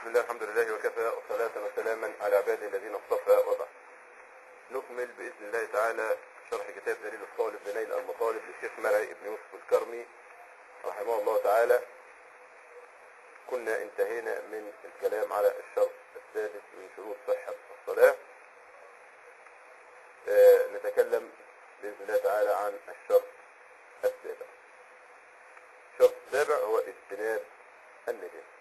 بسم الله الحمد لله وكفى وصلاة وسلاما على عباده الذين اصطفى وبعد نكمل بإذن الله تعالى شرح كتاب دليل الطالب بنيل المطالب للشيخ مرعي بن يوسف الكرمي رحمه الله تعالى كنا انتهينا من الكلام على الشرط السادس من شروط صحة الصلاة آه، نتكلم بإذن الله تعالى عن الشرط السابع الشرط السابع هو اجتناب النجاسة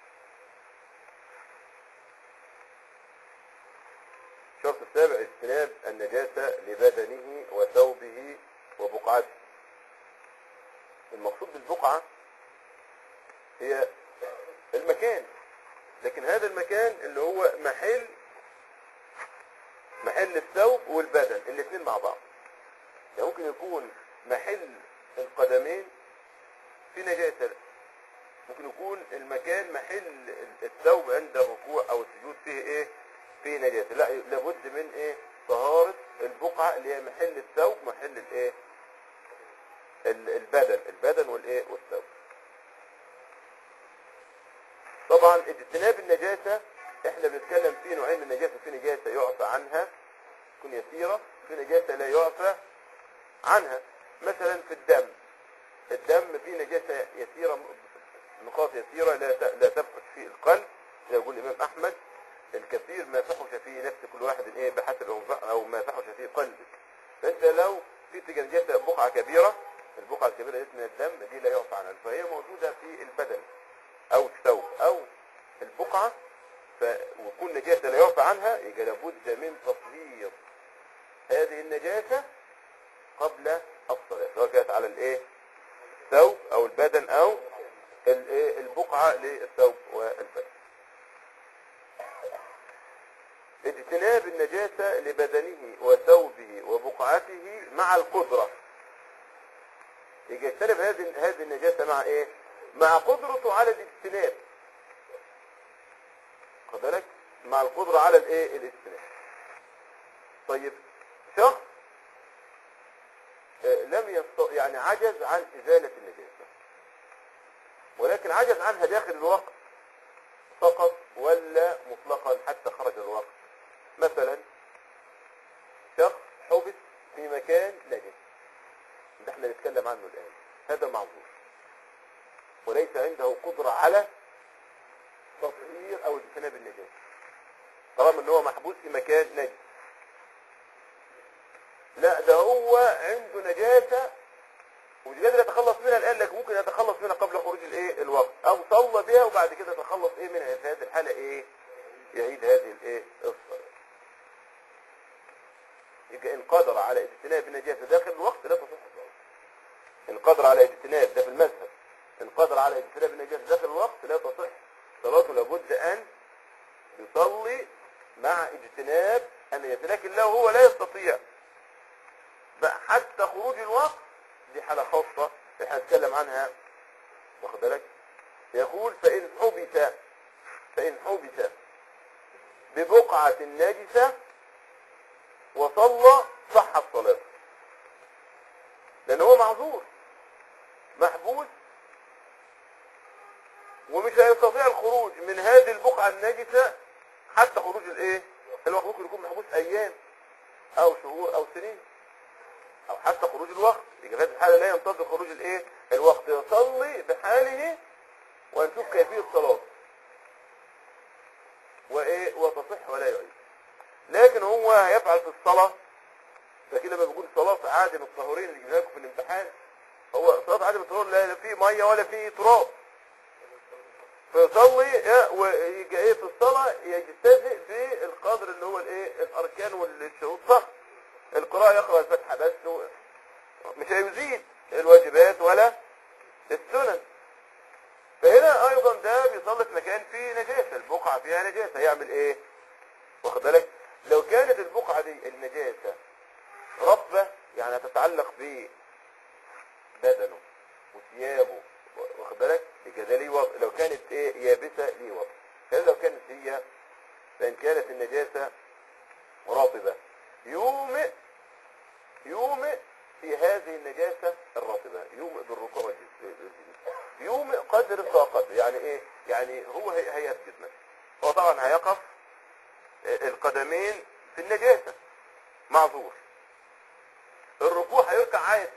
الشرط السابع اجتناب النجاسة لبدنه وثوبه وبقعته المقصود بالبقعة هي المكان لكن هذا المكان اللي هو محل محل الثوب والبدن الاثنين مع بعض يعني ممكن يكون محل القدمين في نجاسة ممكن يكون المكان محل الثوب عند الركوع او السجود فيه ايه فيه نجاسة لا لابد من ايه طهارة البقعة اللي هي محل الثوب محل الايه ال- البدن البدن والايه والثوب طبعا اجتناب النجاسة احنا بنتكلم في نوعين من النجاسة في نجاسة يعفى عنها تكون يسيرة في نجاسة لا يعفى عنها مثلا في الدم الدم فيه نجاسة يسيرة نقاط يسيرة لا ت- لا تفحش في القلب زي يقول الإمام أحمد الكثير ما فحش في نفس كل واحد ايه بحسب أنف- أو ما فحش في قلبك فأنت لو في نجاسة بقعة كبيرة البقعة الكبيرة دي من الدم دي لا يعفى عنها فهي موجودة في البدن أو الثوب أو البقعة ف... وكل نجاسة لا يعفى عنها يبقى لابد من تطهير هذه النجاسة قبل الصلاة سواء كانت على الايه الثوب او البدن او الايه البقعة للثوب والبدن اجتناب النجاسة لبدنه وثوبه وبقعته مع القدرة يجي يجتنب هذه هذه النجاسة مع ايه مع قدرته على الاجتناب خد بالك مع القدرة على الايه الاجتناب طيب شخص آه، لم يست... يعني عجز عن إزالة النجاسة ولكن عجز عنها داخل الوقت فقط ولا مطلقا حتى خرج الوقت مثلا شخص حبس في مكان نجس ده احنا نتكلم عنه الآن هذا معذور وليس عنده قدرة على تطهير أو اجتناب النجاسة طالما ان هو محبوس في مكان نجس لا ده هو عنده نجاسة ومش قادر يتخلص منها الآن لكن ممكن يتخلص منها قبل خروج الايه الوقت أو صلى بها وبعد كده يتخلص ايه منها في هذه الحالة ايه يعيد هذه الايه الصلاة يبقى إن قدر على اجتناب النجاسة داخل الوقت لا تصح الصلاة إن قدر على اجتناب ده في المذهب إن قدر على اجتناب النجاسة داخل الوقت لا تصح صلاته لابد أن يصلي مع اجتناب النجاسة لكن لو هو لا يستطيع بقى حتى خروج الوقت دي حالة خاصة احنا هنتكلم عنها واخد بالك يقول فإن حبس فإن حبس ببقعة نجسة وصلى صحت صلاته لأن هو معذور محبوس ومش هيستطيع الخروج من هذه البقعة النجسة حتى خروج الايه الوقت ممكن يكون محبوس ايام او شهور او سنين او حتى خروج الوقت يبقى في هذه الحاله لا ينتظر خروج الايه الوقت يصلي بحاله ونشوف كيفيه صلاته وايه وتصح ولا يعيد لكن هو هيفعل في الصلاه لكن لما بيقول صلاه عادم الطهورين اللي جبناها لكم في الامتحان هو صلاه عادم الطهور لا فيه ميه ولا فيه تراب فيصلي إيه، ويجي ايه في الصلاه يجتزئ في القدر اللي هو الايه الاركان والشروط صح القراءة يقرأ الفتحة بس و... مش هيزيد الواجبات ولا السنن فهنا ايضا ده بيصلي في مكان فيه نجاسة البقعة فيها نجاسة يعمل ايه واخد بالك لو كانت البقعة دي النجاسة ربة يعني تتعلق ببدنه وثيابه واخد بالك يبقى ده ليه وضع لو كانت ايه يابسة ليه وضع كان لو كانت هي فان كانت النجاسة رطبة يومئ يومئ في هذه النجاسة الرطبة يومئ بالركوع والجسد يومئ قدر طاقته يعني ايه يعني هو هي- هيسجد مثلا فطبعا هيقف القدمين في النجاسة معذور الركوع هيركع عادي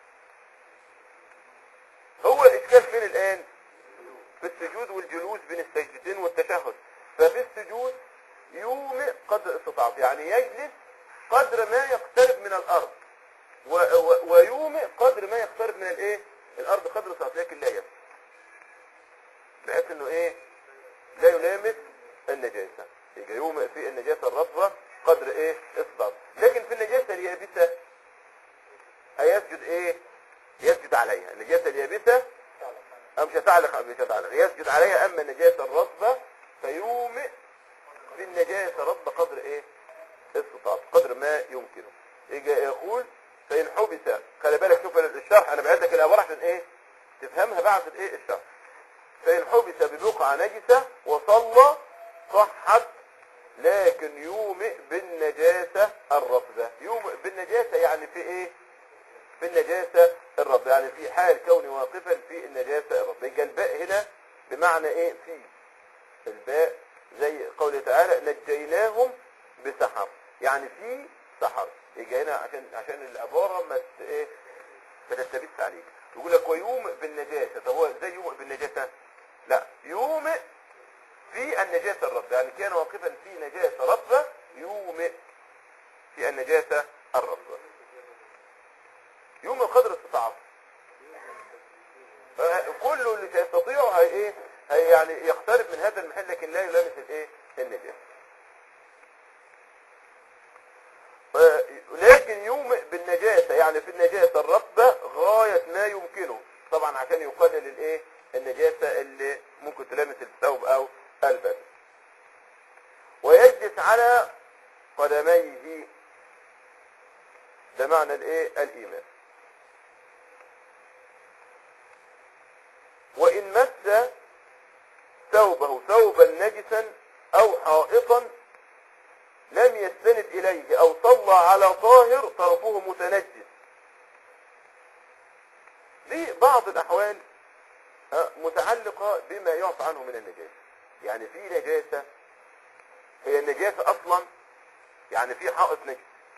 هو الإشكال فين الآن في السجود والجلوس بين السجدتين والتشهد ففي السجود يومئ قدر استطاعته يعني يجلس قدر ما يقترب من الأرض و و ويومئ قدر ما يقترب من الايه الأرض قدر استطاعته لكن لا يسجد بحيث انه ايه لا يلامس النجاسة يبقى يومئ في النجاسة الرطبة قدر ايه استطاعته لكن في النجاسة اليابسة هيسجد ايه يسجد عليها النجاسة اليابسة أم مش هتعلق أم مش هتعلق يسجد عليها أما النجاسة الرطبة فيومئ في النجاسة رطبة قدر إيه استطاعت قدر ما يمكنه يجي يقول فإن حبس خلي بالك شوف الشرح أنا بعد لك العبارة عشان إيه تفهمها بعد الإيه الشرح فإن حبس ببقعة نجسة وصلى صحت لكن يومئ بالنجاسة الرطبة يومئ بالنجاسة يعني في إيه في النجاسة الرب يعني في حال كوني واقفا في النجاسة الرب يبقى الباء هنا بمعنى ايه في الباء زي قوله تعالى نجيناهم بسحر يعني في سحر يجي هنا عشان عشان العبارة ما ت- ايه ما تلتبس عليك يقول لك ويومئ بالنجاسة طب هو ازاي يومئ بالنجاسة لا يومئ في النجاسة الرب يعني كان واقفا في نجاسة ربة يومئ في النجاسة الربة يوم القدر استطاعته كله اللي سيستطيعه هي ايه هي يعني يقترب من هذا المحل لكن لا يلامس الايه النجاسه ف- لكن يومئ بالنجاسة يعني في النجاسة الرطبة غاية ما يمكنه طبعا عشان يقلل الايه النجاسة اللي ممكن تلامس الثوب او البدن ويجلس على قدميه ده معنى الايه الايمان وإن مس ثوبه ثوبا نجسا أو حائطا لم يستند إليه أو صلى على طاهر طرفه متنجس دي بعض الأحوال آه، متعلقة بما يعفى عنه من النجاسة يعني في نجاسة هي النجاسة أصلا يعني في حائط نجس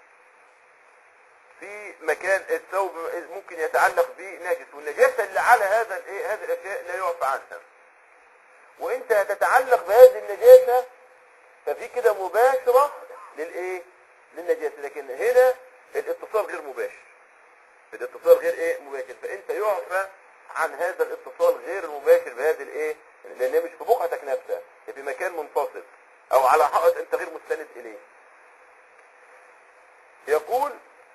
في مكان الثوب ممكن يتعلق به نجس والنجاسة اللي على هذا الايه هذه الاشياء لا يعفى عنها وانت تتعلق بهذه النجاسة ففي كده مباشرة للايه للنجاسة لكن هنا الاتصال غير مباشر الاتصال غير ايه مباشر فانت يعفى عن هذا الاتصال غير المباشر بهذه الايه لان هي مش في بقعتك نفسها هي في مكان منفصل او على حائط انت غير مستند اليه يقول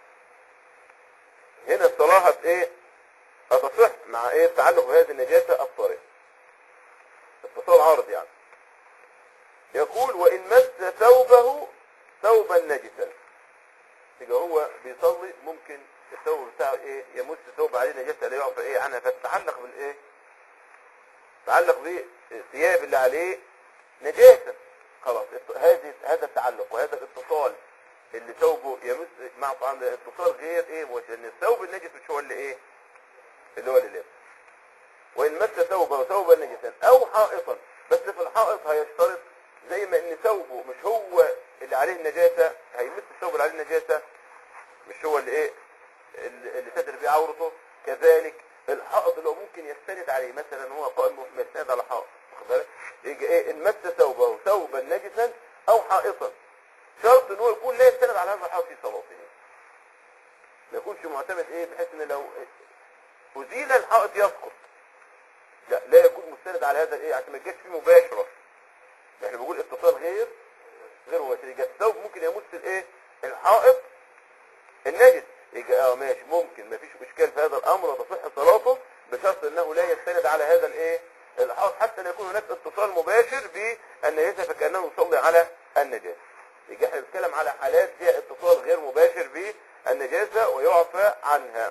هنا الصلاة هت ايه هتصح مع ايه التعلق بهذه النجاسة الطارئة اتصال عارض يعني يقول وان مس ثوبه ثوبا نجسا يبقى هو بيصلي ممكن الثوب بتاعه ايه يمس ثوب عليه نجاسة لا يعفى ايه عنها فتتعلق بالايه تعلق بالثياب اللي عليه نجاسة خلاص الت- هذه هذا التعلق وهذا الاتصال اللي ثوبه يمس مع طعام ده اتصال غير ايه مباشر لان الثوب النجس مش هو اللي ايه اللي هو اللي لابس وان مس ثوبه ثوبا نجسا او حائطا بس في الحائط هيشترط زي ما ان ثوبه مش هو اللي عليه النجاسه هيمس الثوب اللي عليه النجاسه مش هو اللي ايه اللي اللي ستر بيه عورته كذلك الحائط اللي هو ممكن يستند عليه مثلا هو قائم يستند على حائط واخد بالك يجي ايه ان مس ثوبه ثوبا نجسا او حائطا شرط ان هو يكون لا يستند على هذا الحائط في صلاته ما يكونش معتمد ايه بحيث ان لو ازيل الحائط يسقط لا لا يكون مستند على هذا الايه عشان ما يجيش فيه مباشره احنا بنقول اتصال غير غير مباشر يبقى الثوب ممكن يمس الايه الحائط النجس يجي اه ماشي ممكن مفيش اشكال في هذا الامر وتصح صلاته بشرط انه لا يستند على هذا الايه الحائط حتى لا يكون هناك اتصال مباشر بالنجاسه فكانه يصلي على النجاسه يجي احنا بنتكلم على حالات فيها اتصال غير مباشر بالنجاسه ويعفى عنها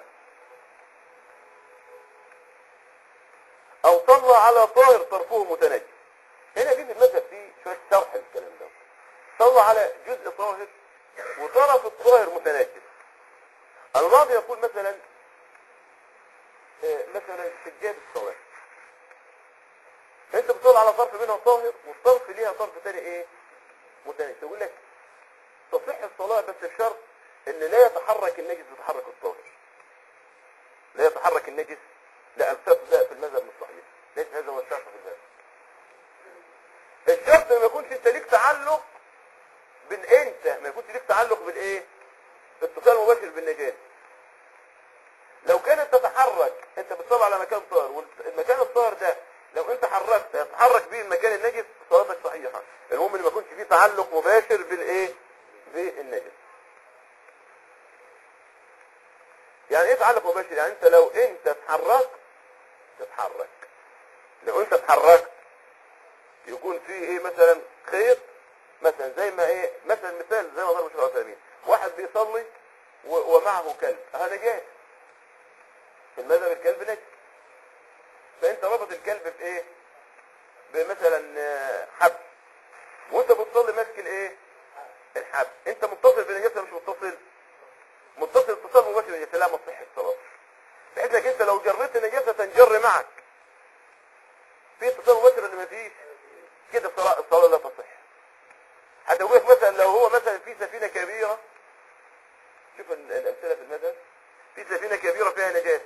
او صلى على طاهر طرفه متنجس هنا دي في المذهب فيه شويه شرح الكلام ده صلى على جزء طاهر وطرف الطاهر متنجس البعض يقول مثلا آه، مثلا سجاد الصلاة انت بتصلي بتصلي على طرف منها طاهر والطرف ليها طرف تاني ايه متنجس يقول لك تصح الصلاة بس بشرط ان لا يتحرك النجس بتحرك الطاهر لا يتحرك النجس لا الشرط ده في المذهب مش صحيح ليس هذا هو الشرط في المذهب الشرط ما يكونش انت ليك تعلق بين انت ما يكونش ليك تعلق بالايه اتصال مباشر بالنجاسه لو كانت تتحرك انت بتصلي على مكان طاهر والمكان الطاهر ده لو انت حركت يتحرك بيه المكان النجس صلاتك صحيحه المهم ان ما يكونش فيه تعلق مباشر بالايه بالنجس يعني ايه تعلق مباشر يعني انت لو انت اتحركت تتحرك لو انت اتحركت يكون في ايه مثلا خيط مثلا زي ما ايه مثلا مثال زي ما ضرب الشيخ العثيمين واحد بيصلي و- ومعه كلب هذا نجاس في المذهب الكلب نجس فانت ربط الكلب بايه بمثلا آه، حبل وانت بتصلي ماسك الايه الحبل انت متصل بالنجاسه مش متصل متصل اتصال مباشر بالنجاسه لا ما تصح الصلاه بحيث انك انت لو جريت النجاسه تنجر معك في اتصال مباشر اللي ما فيش كده الصلاه الصلاه لا تصح حتى يقول لك مثلا لو هو مثلا في سفينه كبيره شوف ال- الامثله في المذهب في سفينه كبيره فيها نجاسه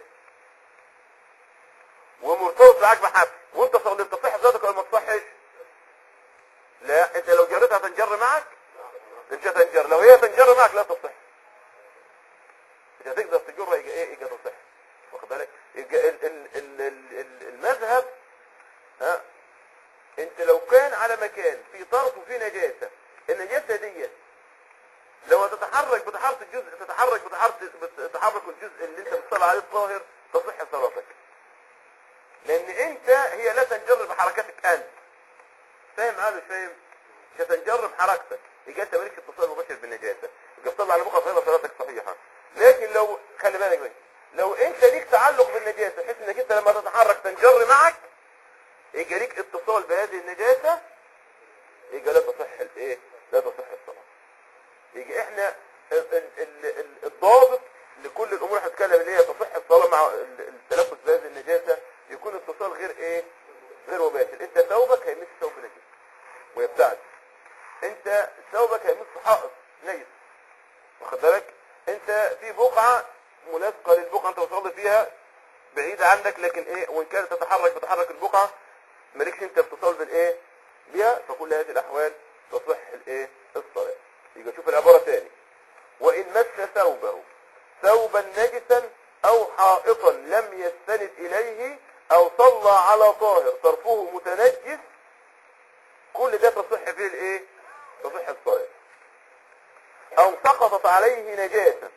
ومرتبط معاك بحبل وانت صليت تصح ذاتك ولا ما تصحش لا انت لو جريتها تنجر معك مش هتنجر لو هي تنجر معك لا تصح مش هتقدر تجرها يجي ايه يجي تصح واخد بالك يجي ال ال ال ال ال المذهب ها انت لو كان على مكان في طرف وفي نجاسه النجاسه دي لو تتحرك بتحرك الجزء تتحرك بتحرك بتحرك الجزء اللي انت بتصلي عليه الطاهر تصح صلاتك لان انت هي لا تنجر بحركتك انت فاهم معايا مش فاهم مش هتنجر بحركتك يبقى انت مالكش اتصال مباشر بالنجاسه يبقى تصلي على بكره فيها صلاتك صحيحه لكن لو خلي بالك بقى لو انت ليك تعلق بالنجاسه بحيث انك انت لما تتحرك تنجر معك يبقى ليك اتصال بهذه النجاسه يبقى لا تصح الايه لا تصح الصلاه يجي احنا ال- ال- ال- ال- الضابط لكل الامور اللي هنتكلم اللي هي تصح الصلاه مع ال- التلفظ بهذه النجاسه يكون اتصال غير ايه غير مباشر انت ثوبك هيمس ثوب نجس ويبتعد انت ثوبك هيمس حائط نجس واخد بالك انت في بقعه ملاصقه للبقعه انت بتصلي فيها بعيده عنك لكن ايه وان كانت تتحرك بتحرك البقعه مالكش انت اتصال بالايه بها فكل هذه الاحوال تصح الايه الصلاه يبقى شوف العباره تاني وان مس ثوبه ثوبا نجسا او حائطا لم يستند اليه او صلى على طاهر طرفه متنجس كل ده تصح فيه الايه تصح الصلاه او سقطت عليه نجاسه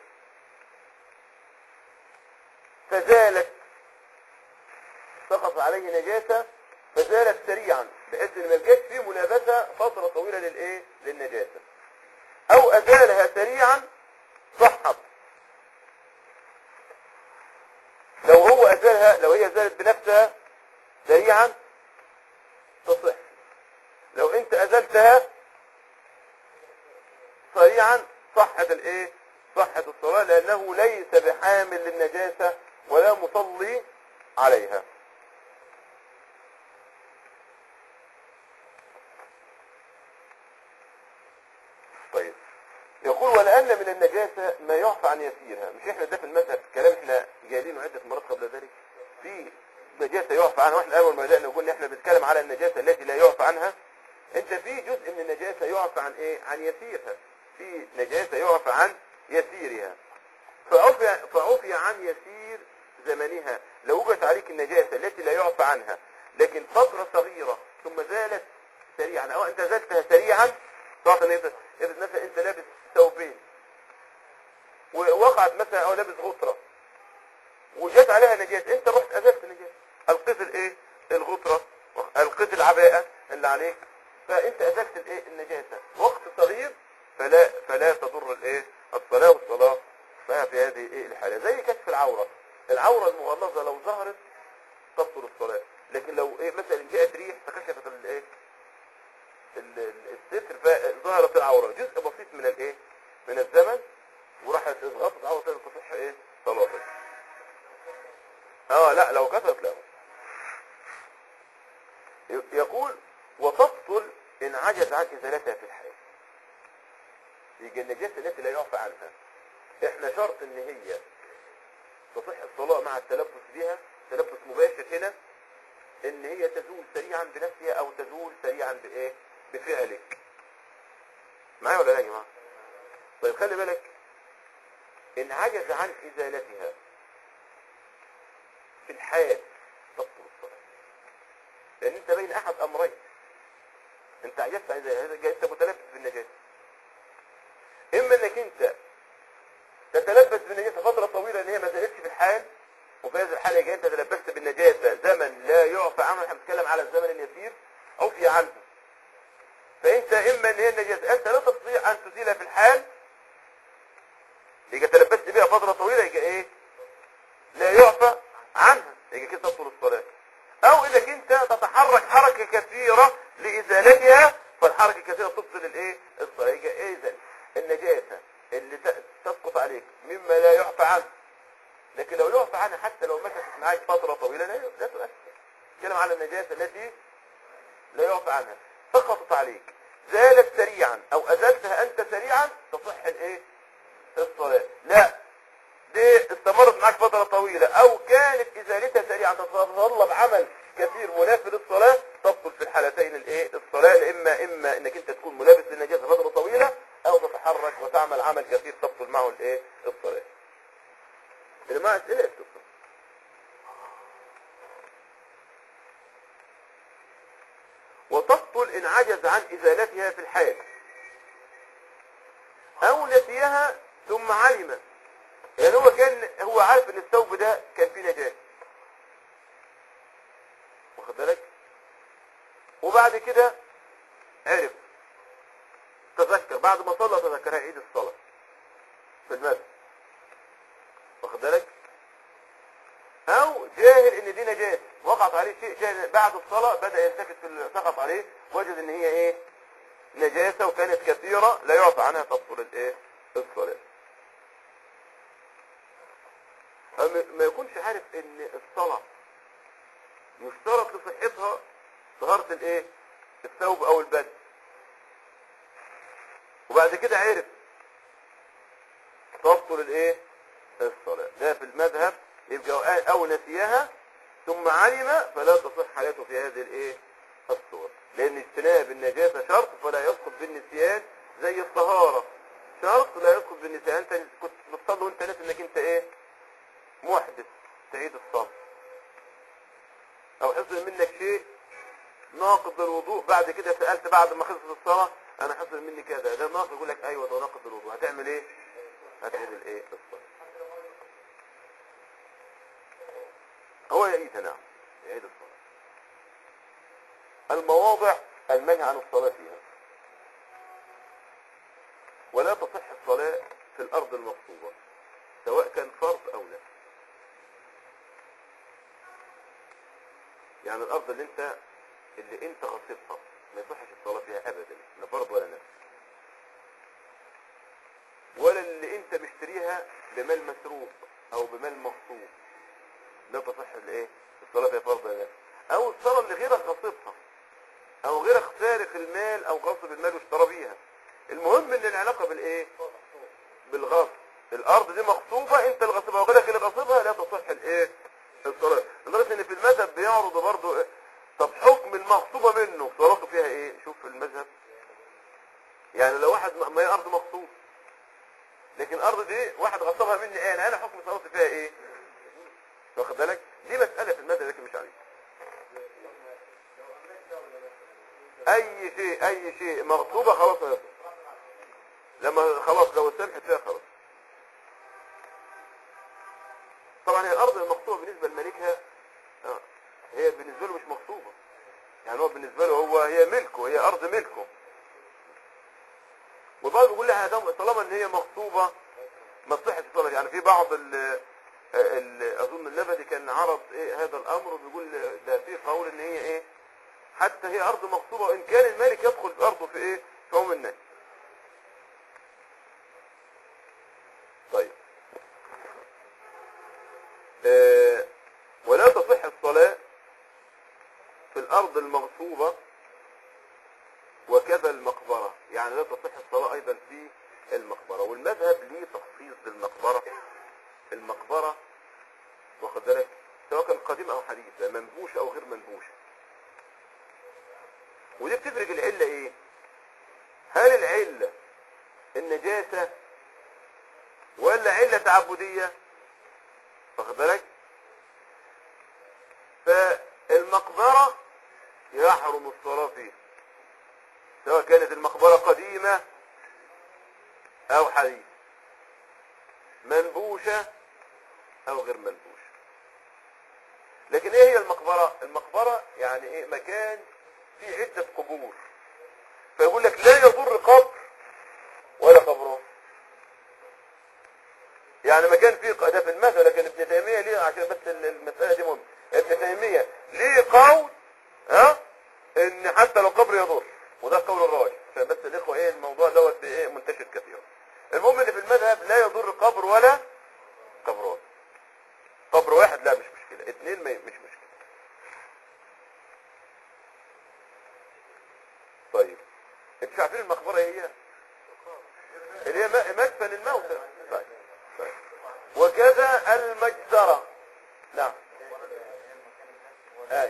فزالت سقط عليه نجاسة فزالت سريعا بحيث ان ما يبقاش فيه ملابسة فترة طويلة للايه للنجاسة او ازالها سريعا صحت لو هو ازالها لو هي زالت بنفسها سريعا تصح لو انت ازلتها سريعا صحت الايه صحت الصلاة لانه ليس بحامل للنجاسة ولا مصلي عليها طيب يقول ولأن من النجاسة ما يعفى عن يسيرها مش احنا ده في المذهب كلام احنا جايلينه عدة مرات قبل ذلك في نجاسة يعفى عنها واحنا اول ما بدأنا قلنا احنا بنتكلم على النجاسة التي لا يعفى عنها انت في جزء من النجاسة يعفى عن ايه عن يسيرها في نجاسة يعفى عن يسيرها فعفي, فعفي عن يسير زمنها لو وجدت عليك النجاسة التي لا يعفى عنها لكن فترة صغيرة ثم زالت سريعا او انت زلتها سريعا تعرف ان انت افرض مثلا انت لابس ثوبين ووقعت مثلا او لابس غطرة وجات عليها نجاسة انت رحت ازلت النجاسة القيت الايه الغطرة القيت العباءة اللي عليك فانت ازلت الايه النجاسة وقت صغير فلا فلا تضر الايه الصلاة والصلاة فيها في هذه ايه الحالة زي كشف العورة العورة المغلظة لو ظهرت تبطل الصلاة لكن لو ايه مثلا جاءت ريح فكشفت الايه ال- ال- الستر فظهرت العورة جزء بسيط من الايه من الزمن وراحت اضغطت العورة تاني تصح ايه صلاتك اه لا لو كثرت لا يقول وتبطل إن عجز عن إزالتها في الحال يجي النجاسة التي لا يعفى عنها احنا شرط ان هي تصح الصلاة مع التلبس بها تلبس مباشر هنا ان هي تزول سريعا بنفسها او تزول سريعا بايه بفعلك معايا ولا لا يا جماعه طيب خلي بالك ان عجز عن ازالتها في الحال تبطل الصلاه لان انت بين احد امرين انت عجزت عن ازالتها انت متلبس بالنجاسه اما انك انت تتلبس بالنجاسه فتره طويله ان هي ما زالتش في الحال وفي هذه الحاله يجي انت تلبست بالنجاسه زمن لا يعفى عنه احنا بنتكلم على الزمن اليسير عفي عنه فانت اما ان هي النجاسه انت لا تستطيع ان تزيلها في الحال يجي تلبست بها فتره طويله يجي ايه لا يعفى عنها يجي كده تبطل الصلاه او انك انت تتحرك حركه كثيره لازالتها فالحركه الكثيره تبطل الايه الصلاه يجي اذا النجاسه اللي ت- تسقط عليك مما لا يعفى عنه لكن لو يعفى عنها حتى لو مكثت معاك فترة طويلة لا لا تؤثر نتكلم على النجاسة التي لا يعفى عنها سقطت عليك زالت سريعا او ازلتها انت سريعا تصح الايه الصلاة لا دي استمرت معاك فترة طويلة او كانت ازالتها سريعا تتطلب عمل كثير منافي للصلاة تبطل في الحالتين الايه الصلاة اما اما انك انت تكون ملابس للنجاسة فترة طويلة او تتحرك وتعمل عمل كثير تبطل معه الايه الصلاة اللي معاه اسئلة يكتب وتبطل ان عجز عن ازالتها في الحال او نسيها ثم علم يعني هو كان هو عارف ان الثوب ده كان فيه نجاسه واخد بالك وبعد كده عرف تذكر بعد ما صلى تذكر هيعيد الصلاه في المسجد واخد بالك او جاهل ان دي نجاسه وقعت عليه شيء جاهل بعد الصلاه بدا يلتفت في اللي سقط عليه وجد ان هي ايه نجاسه وكانت كثيره لا يعفى عنها تبطل الايه الصلاه أو ما- ما يكونش عارف ان الصلاه يشترط لصحتها طهاره الايه الثوب او البدن وبعد كده عرف تبطل الايه الصلاة ده في المذهب يبقى او نسيها ثم علم فلا تصح حياته في هذه الايه الصور لان اجتناب النجاسة شرط فلا يسقط بالنسيان زي الطهارة شرط لا يسقط بالنسيان انت كنت بتصلي وانت ناسي انك انت ايه محدث تعيد الصلاة او حصل منك شيء ناقض الوضوء بعد كده سألت بعد ما خلصت الصلاة انا حصل مني كذا ده ناقض يقول لك ايوه ده ناقض الوضوء هتعمل ايه هتعيد الايه الصلاة هو يعيد نعم يعيد الصلاة المواضع المنهي عن الصلاة فيها ولا تصح الصلاة في الأرض المغصوبة سواء كان فرض أو لا يعني الأرض اللي أنت اللي أنت غصبها ما يصحش الصلاة فيها أبدا لا فرض ولا نفس ولا اللي أنت مشتريها بمال مسروق أو بمال مغصوب لا تصح الايه الصلاة فيها فرض ولا نفس او الصلاة اللي غيرك غصبها او غيرك سارق المال او غصب المال واشترى بيها المهم ان العلاقة بالايه بالغصب الارض دي مغصوبة انت اللي غصبها وغيرك اللي غصبها لا تصح الايه الصلاة لدرجة ان في المذهب بيعرضوا برضو إيه؟ طب حكم المغصوبة منه صلاته فيها ايه شوف في المذهب يعني لو واحد ما هي ارض مغصوب لكن الارض دي واحد غصبها مني ايه انا انا حكم صلاتي فيها ايه واخد بالك دي مسألة في المادة لكن مش عليك اي شيء اي شيء مغصوبة خلاص هيصل لما خلاص لو سمحت فيها خلاص طبعا هي الارض المغصوبة بالنسبة لمالكها آه، هي بالنسبة له مش مغصوبة يعني هو بالنسبة له هو هي ملكه هي ارض ملكه وبعض بيقول لها ده طالما ان هي مغصوبة ما تصحش الصلاة يعني في بعض ال ال- اظن النبدي كان عرض ايه هذا الامر وبيقول ده في قول ان هي ايه حتى هي ارض مغصوبه وان كان المالك يدخل في ارضه في ايه في عموم الناس طيب آه ولا تصح الصلاه في الارض المغصوبة وكذا المقبرة يعني لا تصح الصلاة ايضا في المقبرة والمذهب ليه تخصيص بالمقبرة المقبرة واخد بالك سواء كان قديم او حديث منبوش او غير منبوش ودي بتدرج العلة ايه هل العلة النجاسة ولا علة تعبدية واخد بالك فالمقبرة يحرم الصلاة فيها سواء كانت المقبرة قديمة او حديث منبوشة او غير منبوشة لكن ايه هي المقبرة المقبرة يعني ايه مكان فيه عدة قبور فيقول لك لا يضر قبر ولا قبره يعني مكان فيه ده في المثل لكن ابن تيمية ليه عشان بس المسألة دي مهمة ابن تيمية ليه قول ها ان حتى لو قبر يضر وده القول الراجح عشان بس الاخوة ايه الموضوع دوت ايه منتشر كثيرا المهم ان في المذهب لا يضر قبر ولا قبران قبر واحد لا مش مشكلة اتنين ما مش مشكلة طيب انتوا عارفين المقبرة ايه هي اللي هي م- مدفن الموتى طيب. طيب. وكذا المجزرة نعم اي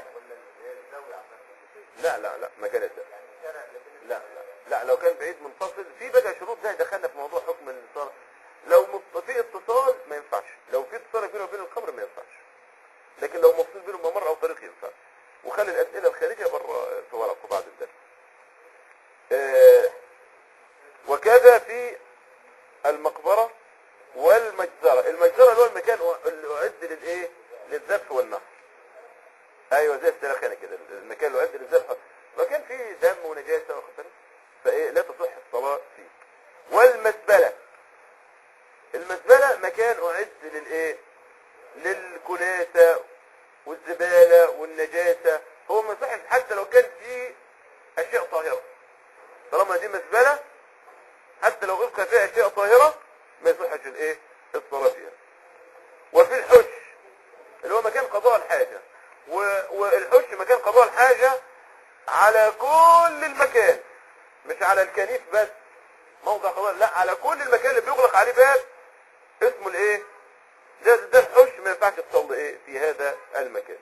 لا لا لا ما كانت لا لا لا لو كان بعيد منفصل في بقى شروط زي دخلنا في موضوع حكم الاتصال لو مت- في اتصال ما ينفعش لو في اتصال بينه وبين القبر ما ينفعش لكن لو مفصول بينهم ممر او طريق ينفع وخلي الاسئله الخارجيه بره في ورقه بعد الدرس آه، وكذا في المقبرة والمجزرة المجزرة اللي هو المكان اللي أعد للإيه للذبح والنحر أيوة زي السلخانة كده المكان اللي أعد للذبح مكان فيه دم ونجاسة واخد بالك؟ فإيه لا تصح الصلاة فيه والمزبلة المزبلة مكان أعد للإيه للكناسة والزبالة والنجاسة هو ما يصحش حتى لو كان فيه أشياء طاهرة طالما دي مزبلة حتى لو ألقى فيها أشياء طاهرة ما يصحش الايه الصلاة فيها وفي الحش اللي هو مكان قضاء الحاجة و- والحش مكان قضاء الحاجة على كل المكان مش على الكنيف بس موضع قضاء لا على كل المكان اللي بيغلق عليه باب اسمه الايه ده ده الحش ما ينفعش تصلي ايه في هذا المكان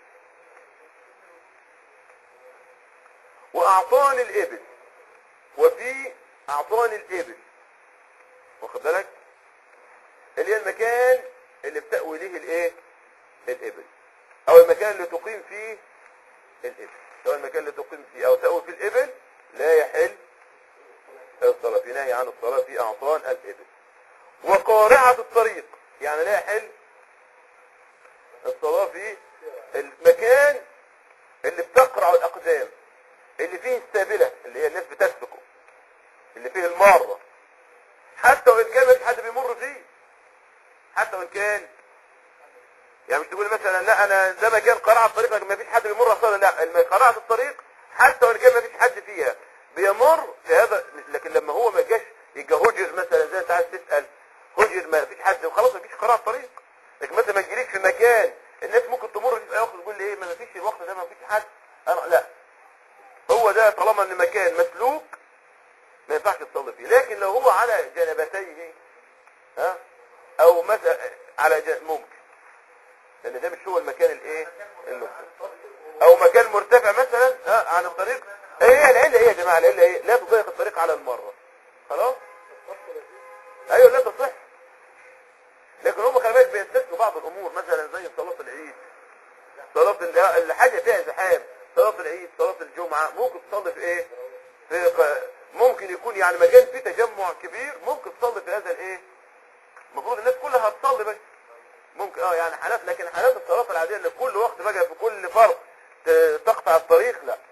واعطان الابل وفي اعطان الابل واخد بالك اللي هي المكان اللي بتأوي ليه الايه الابل او المكان اللي تقيم فيه الابل سواء المكان اللي تقيم فيه او تأوي فيه الابل لا يحل الصلاة في نهي عن الصلاة في اعطان الابل وقارعة الطريق يعني لا يحل الصلاة في المكان اللي بتقرع الاقدام اللي فيه السابلة اللي هي الناس بتسلكه اللي فيه المارة حتى وان كان مفيش حد بيمر فيه حتى وان كان يعني مش تقول مثلا لا انا ده مكان قراءة الطريق لكن مفيش حد بيمر اصلا لا الم- قراءة الطريق حتى وان كان مفيش حد فيها بيمر في هذا لكن لما هو ما جاش يبقى هجر مثلا زي انت عايز تسال هجر ما فيش حد وخلاص مفيش قراءة طريق لكن مثلا ما تجيليش في مكان الناس ممكن تمر فيه في اي وقت تقول لي ايه ما فيش الوقت ده ما فيش حد انا لا هو ده طالما ان مكان مسلوك ما ينفعش تصلي فيه لكن لو هو على جنبتيه ها او مثلا على جن... ممكن لان ده مش هو المكان الايه المسلوك او مكان مرتفع مثلا ها عن الطريق ايه هي العله ايه يا جماعه العله ايه لا تضيق الطريق على المره خلاص ايوه لا تصح لكن هم خلي بالك بيستثنوا بعض الامور مثلا زي صلاه العيد صلاه ال- الحاجه فيها زحام صلاه العيد صلاه الجمعه ممكن تصلي في ايه في ق- ممكن يكون يعني مكان فيه تجمع كبير ممكن تصلي في هذا الايه المفروض الناس كلها هتصلي بس ممكن اه يعني حالات لكن حالات الصلاه العاديه اللي كل وقت بقى في كل فرض ت- تقطع الطريق لا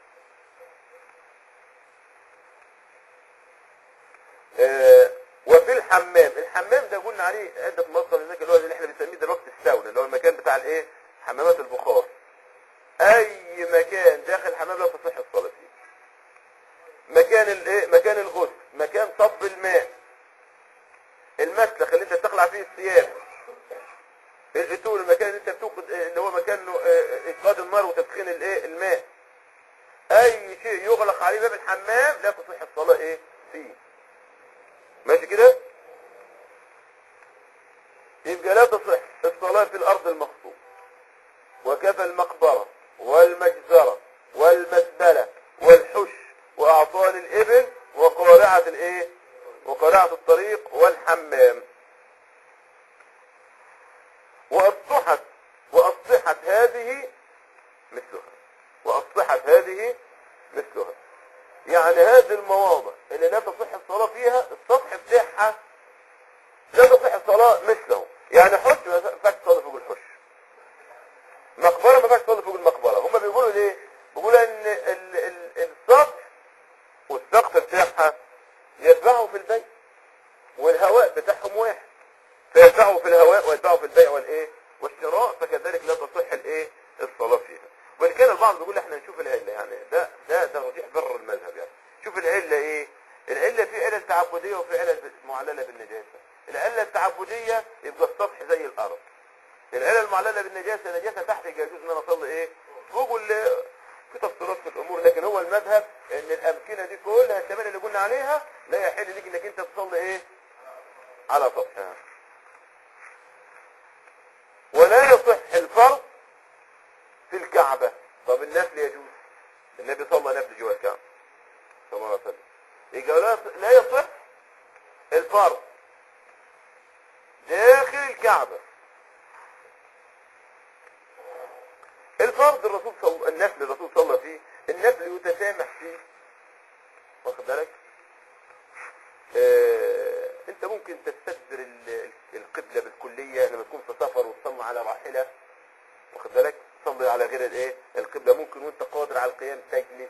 آه، وفي الحمام الحمام ده قلنا عليه عدة مصدر هناك اللي هو اللي احنا بنسميه دلوقتي الساونا اللي هو المكان بتاع الايه حمامات البخار اي مكان داخل الحمام لا تصح الصلاة فيه مكان الايه مكان الغسل مكان صب الماء المسلخ اللي انت بتقلع فيه الثياب الفتور المكان اللي انت بتوقد اللي هو مكان اه، ايقاد النار وتدخين الايه الماء شيء يغلق عليه باب الحمام لا تصح الصلاة ايه فيه ماشي كده يبقى لا تصح الصلاة في الارض المخصوص وكفى المقبرة والمجزرة والمزبلة والحش واعطان الابل وقارعة الايه وقارعة الطريق والحمام وأصبحت وأصبحت هذه مثلها وأصبحت هذه مثلها يعني هذه المواضع اللي لا تصح الصلاة فيها السطح بتاعها لا تصح الصلاة مثله يعني حش ما ينفعش تصلي فوق الحش مقبرة ما ينفعش تصلي فوق المقبرة هم بيقولوا ليه بيقولوا ان ال- ال- السطح والسقف بتاعها يتبعوا في البيت والهواء بتاعهم واحد فيدفعوا في الهواء ويدفعوا في البيع والايه والشراء فكذلك لا تصح الايه الصلاه فيها وان كان البعض بيقول احنا نشوف العله يعني ده ده ده رجيح بر المذهب يعني شوف العله ايه العله في علل تعبديه وفي علل معلله بالنجاسه العله التعبديه يبقى السطح زي الارض العله المعلله بالنجاسه نجاسه تحت يجوز ان انا اصلي ايه فوق ال- في تفصيلات في الامور لكن هو المذهب ان الامكنه دي كلها الثمانيه اللي قلنا عليها لا يحل ليك انك انت تصلي ايه على سطحها ولا يصح الفرض في الكعبة طب النفل يجوز النبي صلى نفل جوا الكعبة صلى الله عليه وسلم يبقى لا لا يصح الفرض داخل الكعبة الفرض الرسول صلى النفل الرسول صلى فيه النفل يتسامح فيه واخد بالك آه، انت ممكن تستدبر ال- القبلة بالكلية لما تكون في سفر وتصلي على راحلة واخد بالك تصلي على غير الايه القبلة ممكن وانت قادر على القيام تجلس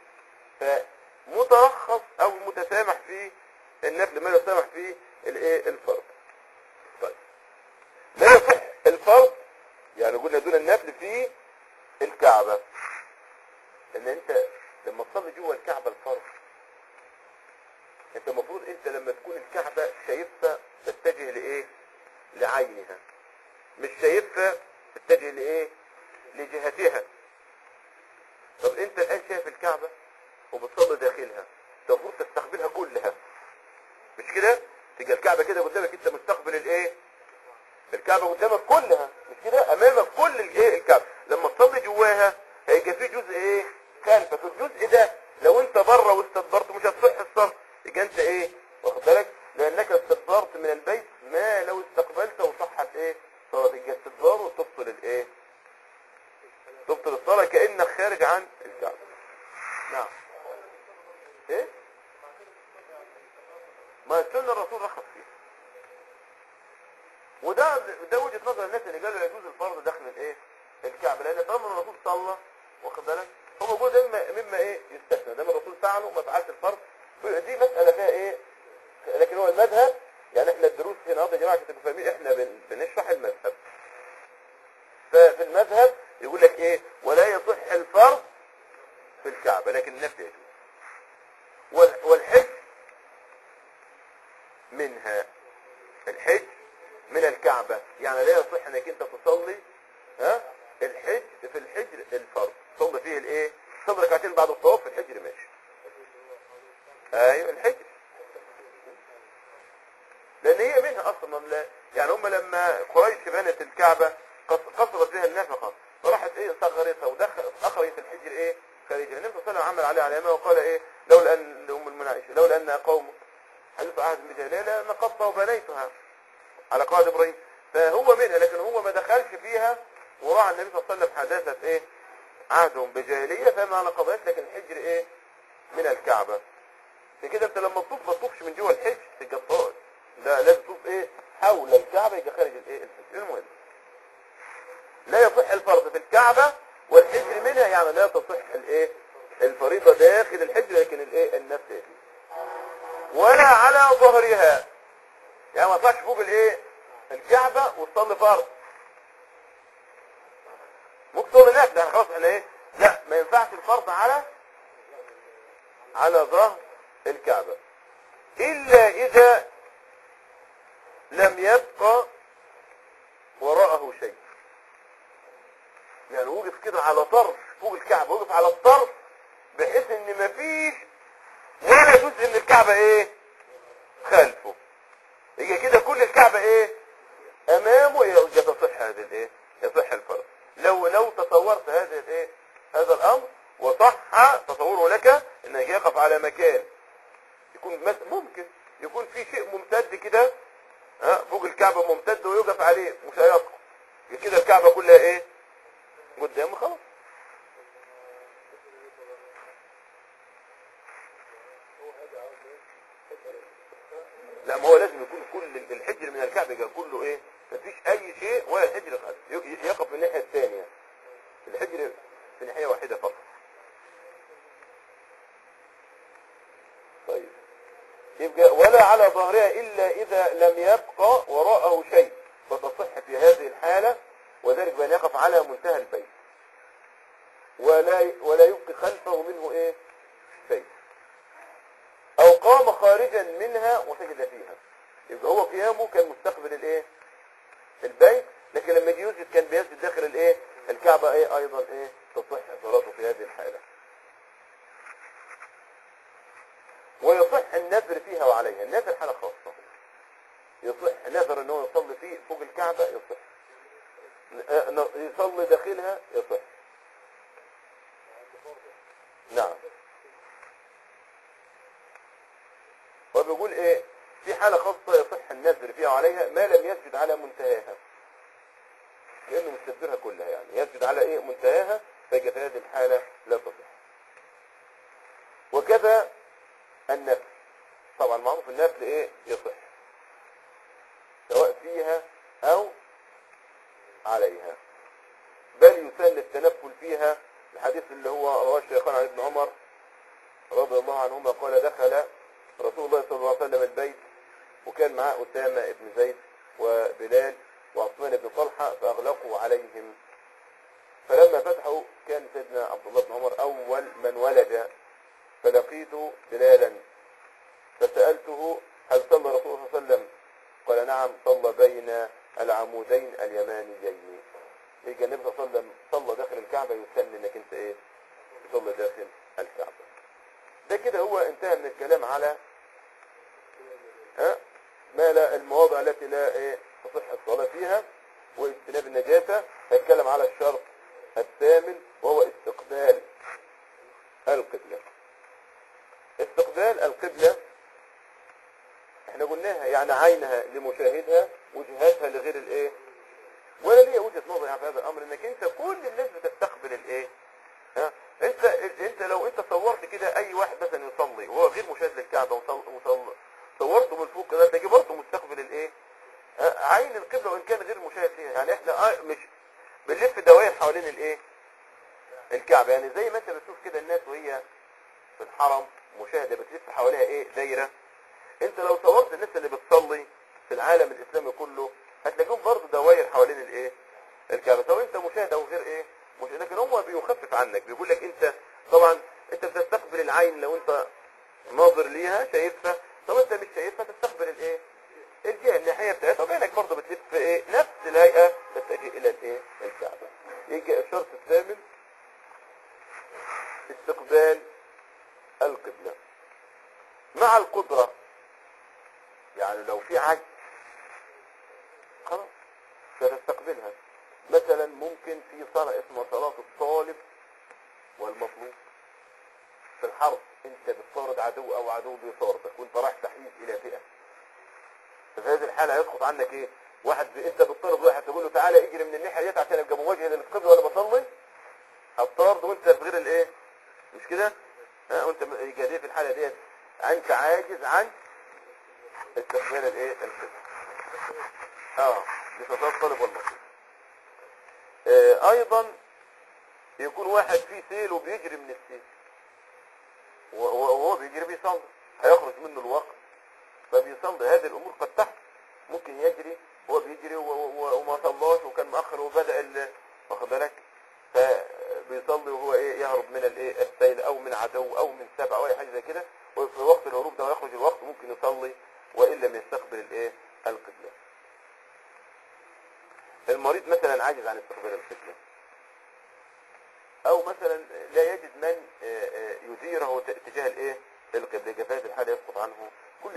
فمترخص او متسامح فيه النفل ما يسامح فيه الايه الفرض طيب لا يصح الفرض يعني قلنا دون النفل في الكعبة ان انت لما تصلي جوه الكعبة الفرض انت المفروض انت لما تكون الكعبة شايفها تتجه لايه لعينها مش شايفها تتجه لايه لجهتها طب انت الان شايف الكعبة وبتصلي داخلها انت المفروض تستقبلها كلها مش كده تبقى الكعبة كده قدامك انت مستقبل الايه الكعبة قدامك كلها مش كده امامك كل الايه الكعبة لما تصلي جواها هيبقى في جزء ايه خلفك الجزء ده لو انت بره واستدبرت مش هتصح الصف يبقى انت ايه واخد بالك لانك استدبرت من البيت ما لو استقبلت وصحت ايه صلاة يبقى استدبار وتبطل الايه تبطل الصلاة كأنك خارج عن الكعبة نعم ايه ما السنة الرسول رخص فيها وده ده وجهة نظر الناس اللي قالوا يجوز الفرض داخل الايه الكعبة لان طالما الرسول صلى واخد بالك هو موجود مما, مما ايه يستثنى ده الرسول فعله وما فعلش الفرض دي مسألة فيها ايه لكن هو المذهب يعني احنا الدروس هنا يا جماعة عشان تبقوا فاهمين احنا بن- بنشرح المذهب ففي المذهب يقول لك ايه ولا يصح الفرض في الكعبة لكن النفي يجوز وال- والحج منها الحج من الكعبة يعني لا يصح انك انت تصلي ها الحج في الحجر الفرض تصلي فيه الايه تصلي ركعتين بعد الطواف في الحجر ماشي ايوه الحجر لان هي منها اصلا لا يعني هم لما قريش بنت الكعبة قص- قصرت فيها النفقة فراحت ايه صغرتها ودخلت اخرجت الحجر ايه خارجها النبي صلى الله عليه وسلم عمل عليها علامة وقال ايه لولا ان لام المناعشة لولا ان قوم حديث عهد بجلالة نقضت وبنيتها على قواعد ابراهيم فهو منها لكن هو ما دخلش فيها وراى النبي صلى الله عليه وسلم حداثة ايه عهدهم بجاهلية فما نقضهاش لكن الحجر ايه من الكعبة كده انت لما تطوف ما تطوفش من جوه الحج تبقى الطائف ده لازم تطوف ايه حول الكعبة يبقى خارج الايه الحج المهم لا يصح الفرض في الكعبة والحجر منها يعني لا تصح الايه الفريضة داخل الحجر لكن الايه النفس يجوز ولا على ظهرها يعني ما يطلعش فوق الايه الكعبة وتصلي فرض ممكن تصلي نفل يعني خلاص احنا ايه لا ما ينفعش الفرض على على ظهر الكعبة الا اذا لم يبقى وراءه شيء يعني وقف كده على طرف فوق الكعبة وقف على الطرف بحيث ان مفيش ولا جزء من الكعبة ايه خلفه يجي كده كل الكعبة ايه امامه يبقى تصح هذا الايه يصح الفرض لو لو تصورت هذا الايه هذا الامر وصح تصوره لك انك يقف على مكان يكون مس- ممكن يكون في شيء ممتد كده ها فوق الكعبة ممتد ويوقف عليه مش هيقف يبقى كده الكعبة كلها ايه قدامه خلاص لا ما هو لازم يكون كل الحجر من الكعبة يبقى كله ايه مفيش اي شيء ولا الحجر ي- يقف من الناحية الثانية الحجر في ناحية واحدة فقط طيب يبقى ولا على ظهرها الا اذا لم يبقى وراءه شيء فتصح في هذه الحالة وذلك بأن يقف على منتهى البيت ولا ولا يبقي خلفه منه ايه شيء او قام خارجا منها وسجد فيها يبقى هو قيامه كان مستقبل الايه البيت لكن لما يجي يسجد كان بيسجد داخل الايه الكعبة ايه ايضا ايه تصح صلاته في هذه الحالة ويصح النذر فيها وعليها النذر حالة خاصة يصح نذر ان هو يصلي فيه فوق الكعبة يصح ن- ن- يصلي داخلها يصح نعم وبيقول ايه في حالة خاصة يصح النذر فيها وعليها ما لم يسجد على منتهاها لانه مستدبرها كلها يعني يسجد على ايه منتهاها فيجي في هذه الحالة لا تصح وكذا النفل طبعا معروف النفل ايه يصح سواء فيها او عليها بل يسن التنفل فيها الحديث اللي هو رواه الشيخان عن ابن عمر رضي الله عنهما قال دخل رسول الله صلى الله عليه وسلم البيت وكان معاه أسامة بن زيد وبلال وعثمان بن طلحة فأغلقوا عليهم فلما فتحوا كان سيدنا عبد الله بن عمر أول من ولد فلقيت بلالا فسألته هل صلى رسول الله صلى الله عليه وسلم قال نعم صلى بين العمودين اليمانيين يجي النبي صلى الله عليه وسلم صلى داخل الكعبة يسن انك انت ايه تصلي داخل الكعبة ده كده هو انتهى من الكلام على ها ما لا المواضع التي لا ايه تصح الصلاة فيها واجتناب النجاسة هيتكلم على الشرط الثامن وهو استقبال القبلة استقبال القبلة احنا قلناها يعني عينها لمشاهدها وجهاتها لغير الايه ولا ليا وجهة نظر يعني في هذا الامر انك انت كل الناس بتستقبل الايه ها انت انت لو انت صورت كده اي واحد مثلا يصلي وهو غير مشاهد للكعبه وصل وصل صورته من فوق كده تلاقيه برضه مستقبل الايه ها، عين القبله وان كان غير مشاهد فيها يعني احنا اه مش بنلف دوائر حوالين الايه الكعبه يعني زي ما انت بتشوف كده الناس وهي في الحرم مشاهده بتلف حواليها ايه دايره انت لو صورت الناس اللي بتصلي في العالم الاسلامي كله هتلاقيهم برضه دوائر حوالين الايه الكعبه سواء انت مشاهد او غير ايه مش لكن هو بيخفف عنك بيقول لك انت طبعا انت بتستقبل العين لو انت ناظر ليها شايفها طب انت مش شايفها تستقبل الايه الجهه الناحيه بتاعتها وبينك برضه بتلف ايه نفس الهيئه تتجه الى الايه الكعبه يجي الشرط الثامن استقبال القبله مع القدره يعني لو في عجز خلاص ستستقبلها مثلا ممكن في صلاة اسمها صلاة الطالب والمطلوب في الحرب انت بتطارد عدو او عدو بيطاردك وانت رايح تحيز الى فئة ففي هذه الحالة هيسقط عنك ايه واحد ب... انت بتطارد واحد تقول له تعالى اجري من الناحية ديت عشان ابقى مواجه للقبلة وانا بصلي هتطارد وانت في غير الايه مش كده ها وانت جاي في الحالة ديت انت عاجز عن استقبال الايه القبلة اه بصلاة الطالب والمطلوب آه، ايضا يكون واحد فيه سيل وبيجري من السيل و- و- وهو بيجري بيصلي هيخرج منه الوقت فبيصلي هذه الامور قد تحصل ممكن يجري هو بيجري و- و- وما صلاش وكان مأخر وبدأ ال- واخد بالك فبيصلي وهو ايه يهرب من الايه السيل او من عدو او من سبع او اي حاجه زي كده وفي وقت الهروب ده ويخرج الوقت ممكن يصلي وان لم يستقبل الايه القبله المريض مثلا عاجز عن استقبال القبلة او مثلا لا يجد من آه، آه،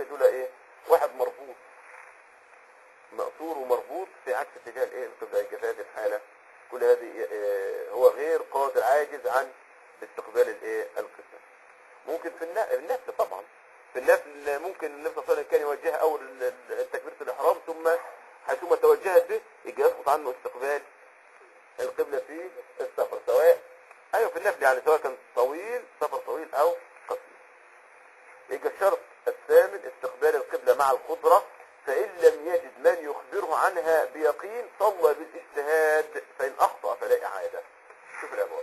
كل دول ايه واحد مربوط مقصور ومربوط في عكس اتجاه الايه القبلة يبقى في هذه الحالة كل هذه آه، هو غير قادر عاجز عن استقبال الايه القبلة ممكن في الن- النفل طبعا في النفل ممكن النبي صلى الله عليه وسلم كان يوجهها اول ال- ال- تكبيرة الاحرام ثم حيثما توجهت به يجي يسقط عنه استقبال القبلة في السفر سواء ايوه في النفل يعني سواء كان طويل سفر طويل او قصير يبقى الشرط الثامن استقبال القبلة مع القدرة فإن لم يجد من يخبره عنها بيقين صلى بالاجتهاد فإن أخطأ فلا إعادة شوف الأبواب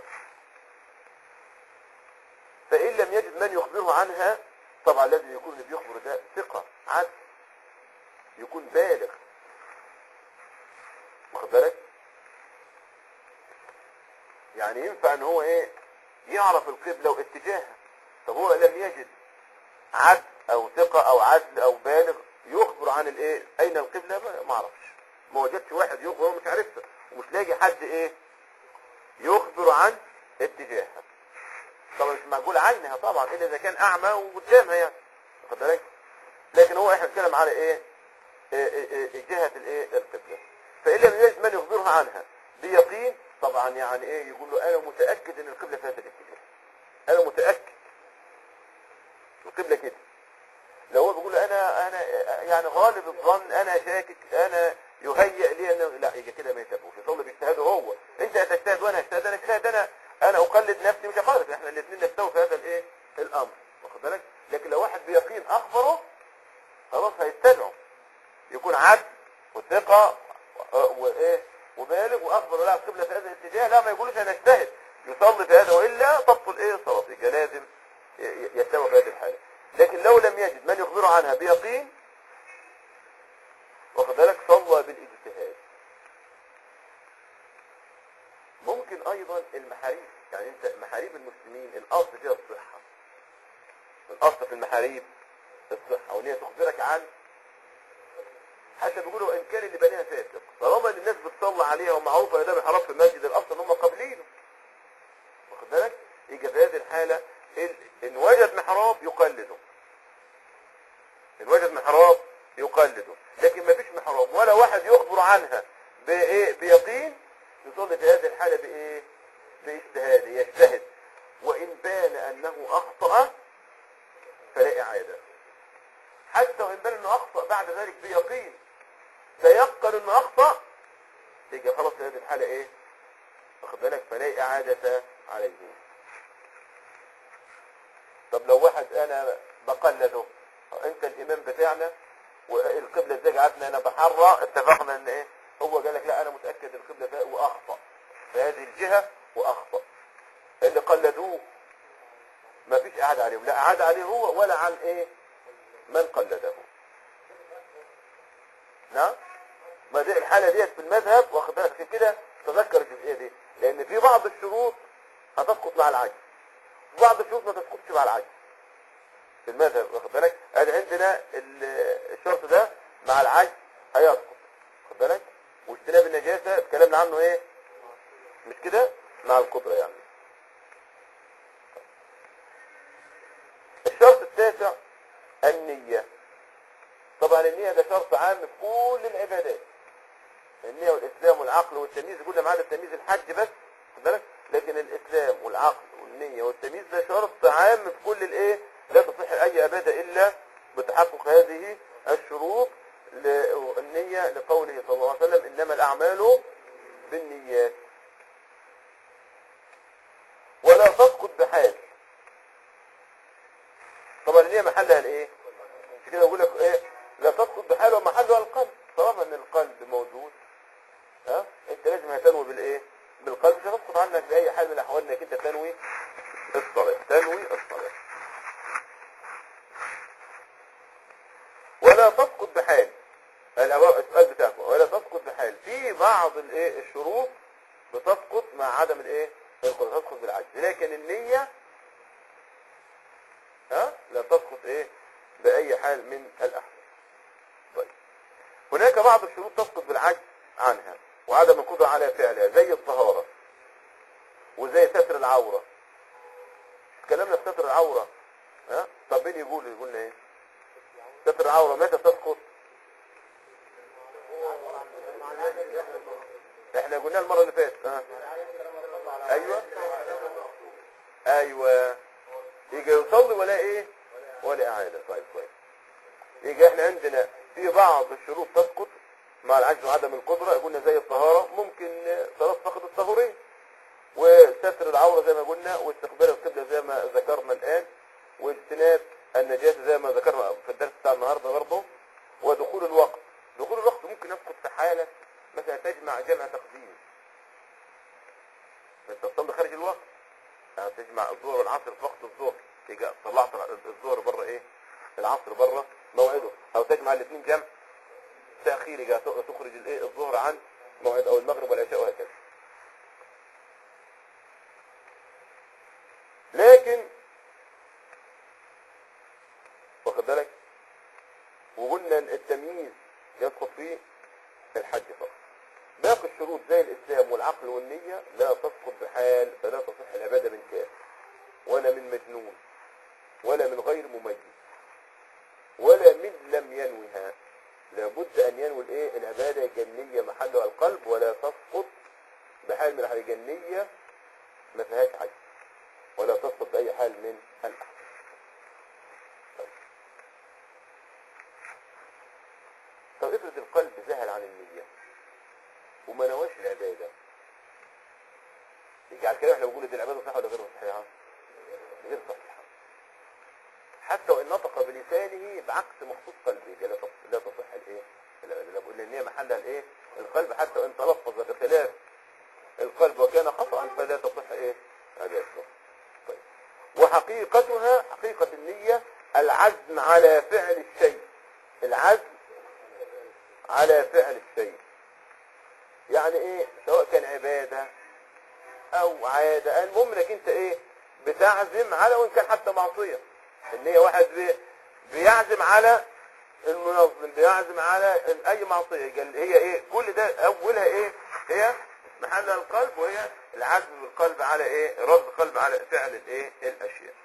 فإن لم يجد من يخبره عنها طبعا لازم يكون اللي بيخبر ده ثقة عدل يكون بالغ واخد بالك يعني ينفع ان هو ايه يعرف القبلة واتجاهها طب هو لم يجد عدل او ثقة او عدل او بالغ يخبر عن الايه اين القبلة ما ما اعرفش ما وجدش واحد يخبر هو مش عارفها ومش لاقي حد ايه يخبر عن اتجاهها طبعا مش معقول عينها طبعا الا اذا كان اعمى وقدامها يعني واخد بالك لكن هو احنا بنتكلم على ايه إيه إيه إيه جهة الايه القبلة فإن لم يجد من يخبرها عنها بيقين طبعا يعني ايه يقول له انا متأكد ان القبلة في هذا الاتجاه انا متأكد القبلة كده لو هو بيقول انا انا يعني غالب الظن انا شاكك انا يهيئ لي انه لا يجي كده ما يتبعوش يصلي باجتهاده هو انت هتجتهد وانا هجتهد انا اجتهد انا انا اقلد نفسي مش هخالف احنا الاثنين نستوي في هذا الايه الامر واخد بالك لكن لو واحد بيقين اخبره خلاص هيتبعه يكون عدل وثقة و- وايه وبالغ واخبر لا القبلة في هذا الاتجاه لا ما يقولش انا اجتهد يصلي في هذا والا تبطل ايه صلاته يبقى لازم ي- ي- يتبع في هذه الحالة لكن لو لم يجد من يخبره عنها بيقين واخد بالك صلى بالاجتهاد ممكن ايضا المحاريب يعني انت محاريب المسلمين الاصل فيها الصحة الاصل في المحاريب الصحة وان هي تخبرك عن حتى بيقولوا ان كان اللي بنيها فاسق طالما ان الناس بتصلي عليها ومعروفه ان ده بيحرم في المسجد الاصل ان هم قابلينه واخد بالك يجي في هذه الحاله ال- ان وجد محراب يقلده ان وجد محراب يقلده لكن ما فيش محراب ولا واحد يخبر عنها بايه بيقين يصلي في هذه الحاله بايه باجتهاد يجتهد وان بان انه اخطا فلا اعاده حتى وان بان انه اخطا بعد ذلك بيقين تيقن انه اخطا يجي خلاص في هذه الحاله ايه واخد بالك فلا اعاده عليه طب لو واحد انا بقلده انت الامام بتاعنا والقبله ازاي قعدنا انا بحرى اتفقنا ان ايه هو قال لك لا انا متاكد القبله ده واخطا في هذه الجهه واخطا اللي قلدوه ما فيش اعاده عليهم لا اعاده عليه هو ولا عن ايه من قلده نعم ما دي الحالة ديت في المذهب واخد بالك عشان كده تذكر الجزئية دي لأن في بعض الشروط هتسقط مع العجز وبعض الشروط ما تسقطش مع العجز في المذهب واخد بالك ادي عندنا ال- الشرط ده مع العجز هيسقط واخد بالك واجتناب النجاسة اتكلمنا عنه ايه مش كده مع القدرة يعني الشرط التاسع النية طبعا النية ده شرط عام في كل العبادات النية والإسلام والعقل والتمييز قلنا ما عدا التمييز الحج بس خد بالك لكن الإسلام والعقل والنية والتمييز ده شرط عام في كل الإيه لا تصح أي عبادة إلا بتحقق هذه الشروط ل- النية لقوله صلى الله عليه وسلم إنما الأعمال بالنيات ولا تسقط بحال طبعا النية محلها الإيه مش كده بقول لك ايه لا تسقط بحال ومحلها القلب طالما ان القلب موجود ها انت لازم هتنوي بالايه بالقلب مش هتسقط عنك باي حال من الاحوال انك انت تنوي الصلاه تنوي الصلاه ولا تسقط بحال الأوا- السؤال بتاعكم ولا تسقط بحال في بعض الايه الشروط بتسقط مع عدم الايه القدره تسقط بالعجز لكن النيه ها لا تسقط ايه بأي حال من الأحوال طيب هناك بعض الشروط تسقط بالعجز عنها وعدم القدرة على فعلها زي الطهارة وزي ستر العورة اتكلمنا في ستر العورة ها طب مين يقول يقول لنا ايه ستر العورة متى تسقط احنا قلنا المرة اللي فاتت اه. ايوه ايوه يجي يصلي ولا ايه ولا اعادة طيب كويس يجي احنا عندنا في بعض الشروط تسقط مع العجز وعدم القدرة قلنا زي الطهارة ممكن صلاة فقد الطهورين وستر العورة زي ما قلنا واستقبال القبلة زي ما ذكرنا الآن واجتناب النجاسة زي ما ذكرنا في الدرس بتاع النهاردة برضه ودخول الوقت دخول الوقت ممكن يسقط في حالة مثلا تجمع جمع تقديم انت تصلي خارج الوقت يعني تجمع الظهر والعصر في وقت الظهر يجي طلعت الظهر بره ايه العصر بره موعده او تجمع الاثنين جمع تأخير يجي تخرج الايه الظهر عن موعد او المغرب والعشاء وهكذا لكن واخد بالك وقلنا إن التمييز يسقط فيه الحج فقط باقي الشروط زي الاسلام والعقل والنية لا تسقط بحال فلا تصح العبادة من كافر ولا من مجنون ولا من غير مميز ولا من لم ينوها لابد ان ينوي الايه العبادة الجنية محلها القلب ولا تسقط بحال من الحال الجنية ما فيهاش حج ولا تسقط باي حال من الاحوال طب افرض القلب ذهل عن النية وما نواش العبادة يجعل كده احنا بنقول ان العبادة صحيحة ولا غير صحيحة غير صحيحة حتى وان نطق بلسانه بعكس مخصوص قلبه لا تصح لا تصح الايه العبادة لا بقول ان هي محلها الايه القلب حتى وان تلفظ بخلاف القلب وكان خطأ فلا تصح ايه عبادته طيب وحقيقتها حقيقة النية العزم على فعل الشيء العزم على فعل الشيء يعني ايه سواء كان عبادة او عادة المهم انك انت ايه بتعزم على وان كان حتى معصية ان هي واحد بي بيعزم على المنظم بيعزم على اي معصية قال هي ايه كل ده اولها ايه هي محلها القلب وهي العزم بالقلب على ايه رد القلب على فعل الايه الاشياء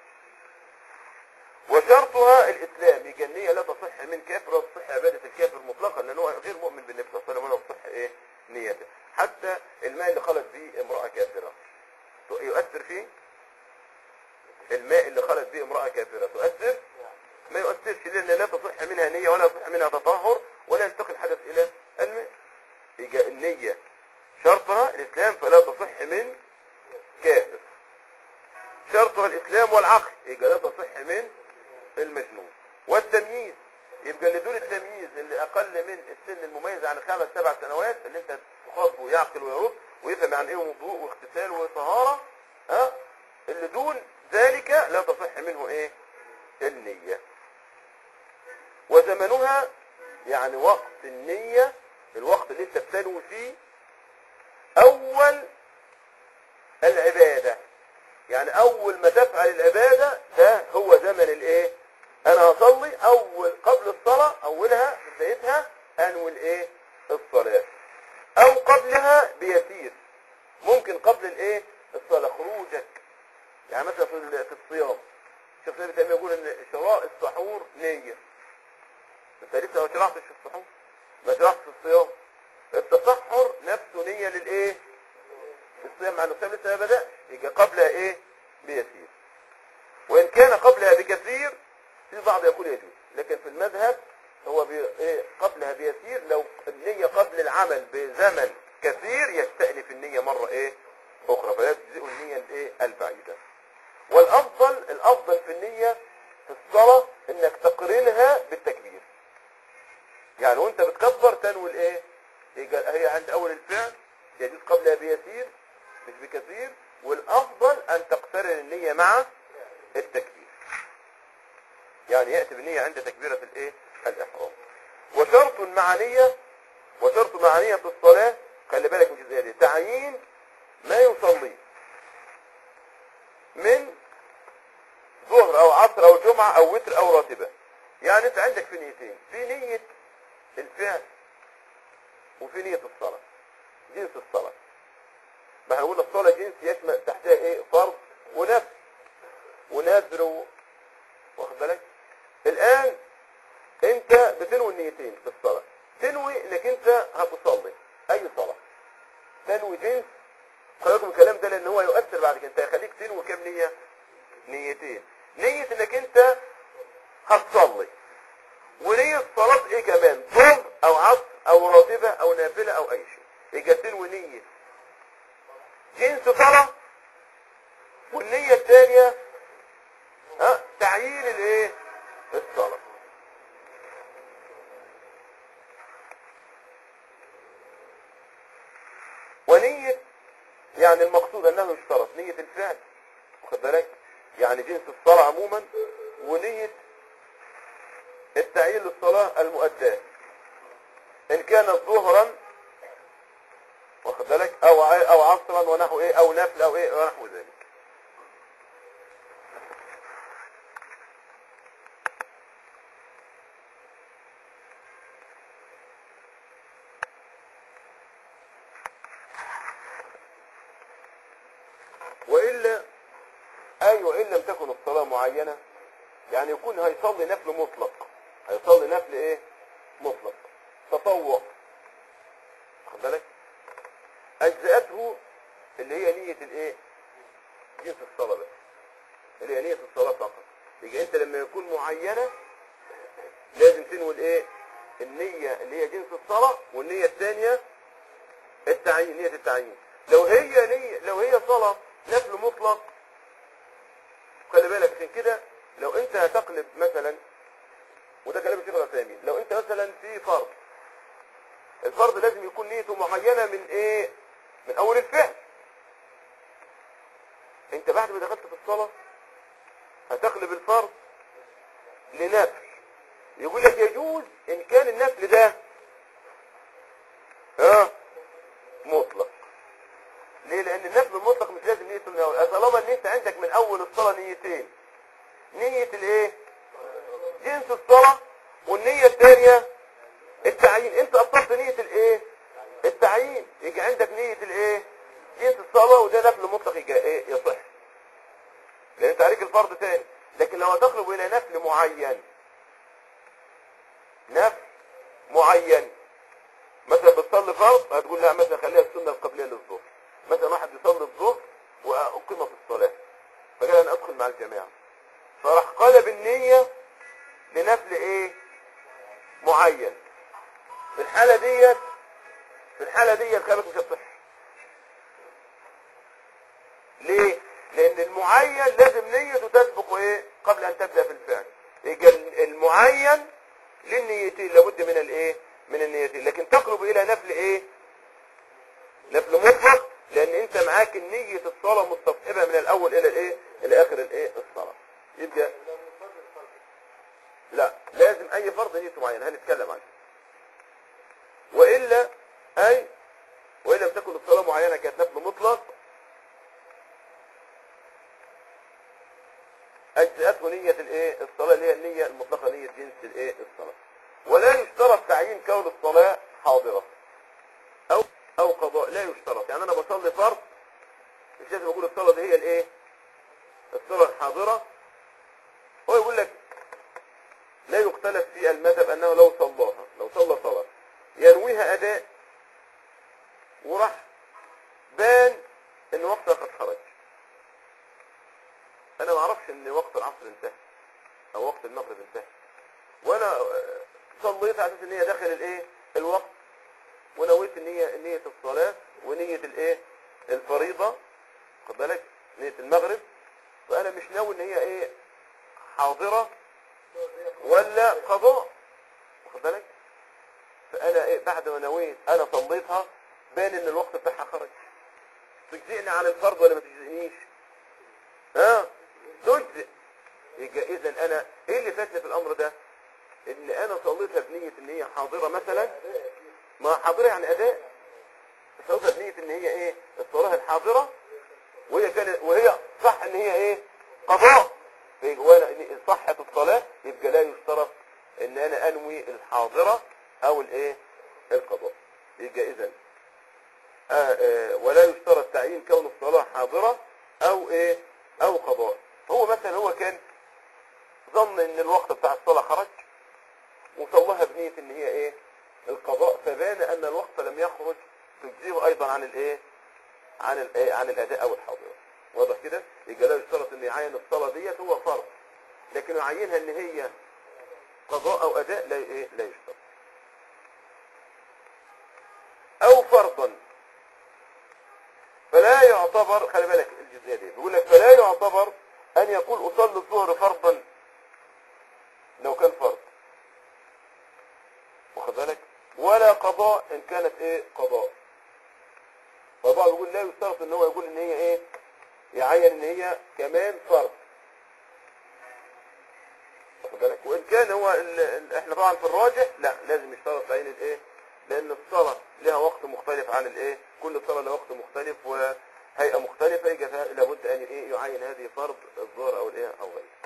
وشرطها الاسلام يجي النية لا تصح من كافر ولا تصح عبادة الكافر مطلقا لانه غير مؤمن بالنبي صلى الله عليه وسلم ولا تصح ايه نيته حتى الماء اللي خلت به امرأة كافرة يؤثر فيه الماء اللي خلت به امرأة كافرة تؤثر ما يؤثرش لان لا تصح منها نية ولا يصح منها تطهر ولا ينتقل الحدث الى الماء يجي النية شرطها الاسلام فلا تصح من كافر شرطها الاسلام والعقل يبقى لا تصح من المجنون والتمييز يبقى اللي دول التمييز اللي اقل من السن المميز عن خمس سبع سنوات اللي انت تخاطبه يعقل ويرد ويفهم عن ايه وضوء واغتسال وطهارة ها اللي دون ذلك لا تصح منه ايه النية وزمنها يعني وقت النية الوقت اللي انت بتنوي فيه اول العبادة يعني اول ما تفعل العبادة ده هو زمن الايه انا هصلي اول قبل الصلاة اولها في بدايتها انوي الايه الصلاة او قبلها بيسير ممكن قبل الايه الصلاة خروجك يعني مثلا في في الصيام شوف النبي تيمية يقول ان شراء السحور نية انت لسه ما شرعتش في السحور ما شرعتش في الصيام التسحر نفسه نية للايه الصيام مع الصيام لسه ما بدأش يبقى قبلها ايه بيسير وان كان قبلها بكثير في بعض يقول يجوز لكن في المذهب هو بي... إيه قبلها بيسير لو النية قبل العمل بزمن كثير يستأنف النية مرة ايه اخرى فلا تجزئ النية الايه البعيدة والافضل الافضل في النية في الصلاة انك تقرنها بالتكبير يعني وانت بتكبر تنوي الايه هي عند اول الفعل يجوز قبلها بيسير مش بكثير والافضل ان تقترن النية مع التكبير يعني يأتي بالنية عند تكبيرة الايه الاحرام وشرط معنية وشرط معنية في الصلاة خلي بالك من الجزئية دي تعيين ما يصلي من ظهر او عصر او جمعة او وتر او راتبة يعني انت عندك في نيتين في نية الفعل وفي نية الصلاة جنس الصلاة ما احنا قلنا الصلاة جنس يشمل تحتها ايه فرض ونفس ونذر و... واخد بالك الان نيتين في الصلاة تنوي انك انت هتصلي اي صلاة تنوي جنس خلي بالكم الكلام ده لان هو يؤثر بعد كده انت هيخليك تنوي كام نية نيتين نية انك انت هتصلي ونية صلاة ايه كمان ظهر او عصر او راتبة او نافلة او اي شيء يبقى تنوي نية جنس صلاة والنية الثانية ها تعيين الايه الصلاة ونية يعني المقصود انه يشترط نية الفعل واخد بالك يعني جنس الصلاة عموما ونية التعيين للصلاة المؤداة ان كانت ظهرا واخد بالك او ع- او عصرا ونحو ايه او نفل او ايه ونحو ذلك والا اي وان لم تكن الصلاه معينه يعني يكون هيصلي نفل مطلق هيصلي نفل ايه مطلق تطوع واخد بالك اجزاته اللي هي نيه الايه جنس الصلاه بس اللي هي نيه الصلاه فقط يبقى انت لما يكون معينه لازم تنوي الايه النيه اللي هي جنس الصلاه والنيه الثانيه التعيين نيه التعيين لو هي نية لو هي صلاه نفل مطلق خلي بالك عشان كده لو انت هتقلب مثلا وده كلام الشيخ العثيمين لو انت مثلا في فرض الفرض لازم يكون نيته معينه من ايه من اول الفعل انت بعد ما دخلت في الصلاه هتقلب الفرض لنفل يقول لك يجوز ان كان النفل ده ها مطلق ليه لان النفل المطلق مش لازم نيته من اول طالما النية عندك من اول الصلاه نيتين نية الايه جنس الصلاه والنية الثانيه التعيين انت اصبت نية الايه التعيين يجي عندك نية الايه جنس الصلاه وده نفل مطلق يجي ايه يصح لان انت عليك الفرض تاني لكن لو هتقلب الى نفل معين نفل معين مثلا بتصلي فرض هتقول لها مثلا خليها السنه القبليه للظهر مثلا واحد يصلي الظهر واقيم في الصلاه فقال انا ادخل مع الجماعه فراح قلب النيه لنفل ايه معين في الحاله ديت في الحاله ديت خلي بالك مش هتصح ليه لان المعين لازم نيته تسبق ايه قبل ان تبدا في الفعل يبقى المعين للنيتين لابد من الايه من النيتين لكن تقرب الى نفل ايه نفل مطلق لان انت معاك النية الصلاة مستصحبة من الاول الى الايه الى اخر الايه الصلاة يبقى لا لازم اي فرض نيته معينة هنتكلم عنه والا اي وان لم تكن الصلاة معينة كانت نفل مطلق اجزاته نية الايه الصلاة اللي هي النية المطلقة نية جنس الايه الصلاة ولا يشترط تعيين كون الصلاة حاضرة او او قضاء لا يشترط يعني انا بصلي فرض مش لازم اقول الصلاة دي هي الايه الصلاة الحاضرة هو يقول لك لا يختلف في المذهب انه لو صلاها لو صلى صلاة ينويها اداء وراح بان ان وقتها قد خرج انا ما اعرفش ان وقت العصر انتهى او وقت المغرب انتهى وانا آه، صليت على اساس ان هي داخل الايه الوقت ونويت النية نية الصلاة ونية الايه الفريضة خد بالك نية المغرب فانا مش ناوي ان هي ايه حاضرة ولا قضاء واخد بالك فانا ايه بعد ما نويت انا صليتها بان ان الوقت بتاعها خرج تجزئني عن الفرض ولا ما تجزئنيش ها تجزئ يبقى اذا انا ايه اللي فاتني في الامر ده ان انا صليتها بنية ان هي حاضرة مثلا ما حاضرة يعني اداء صليتها بنية ان هي ايه الصلاة الحاضرة وهي كانت وهي صح ان هي ايه قضاء فيبقى وانا إن صحة الصلاة يبقى لا يشترط ان انا انوي الحاضرة او الايه القضاء يبقى اذا آه آه ولا يشترط تعيين كون الصلاة حاضرة او ايه او قضاء هو مثلا هو كان ظن ان الوقت بتاع الصلاة خرج وصلها بنية ان هي ايه القضاء فبان ان الوقت لم يخرج تجزيه ايضا عن الايه عن الايه عن الاداء او الحاضره واضح كده يبقى لا يشترط ان يعين الصلاه ديت هو فرض لكن يعينها ان هي قضاء او اداء لا ايه لا يشترط او فرضا فلا يعتبر خلي بالك الجزئيه دي بيقول لك فلا يعتبر ان يقول اصلي الظهر فرضا لو كان فرض واخد بالك ولا قضاء ان كانت ايه قضاء فبعض يقول لا يشترط ان هو يقول ان هي ايه يعين ان هي كمان فرض واخد بالك وان كان هو ال... ال... احنا طبعا في الراجح لا لازم يشترط عين الايه لان الصلاه لها وقت مختلف عن الايه كل صلاه لها وقت مختلف وهيئه مختلفه يجي فيها لابد ان ايه يعين هذه فرض الظهر او الايه او غيره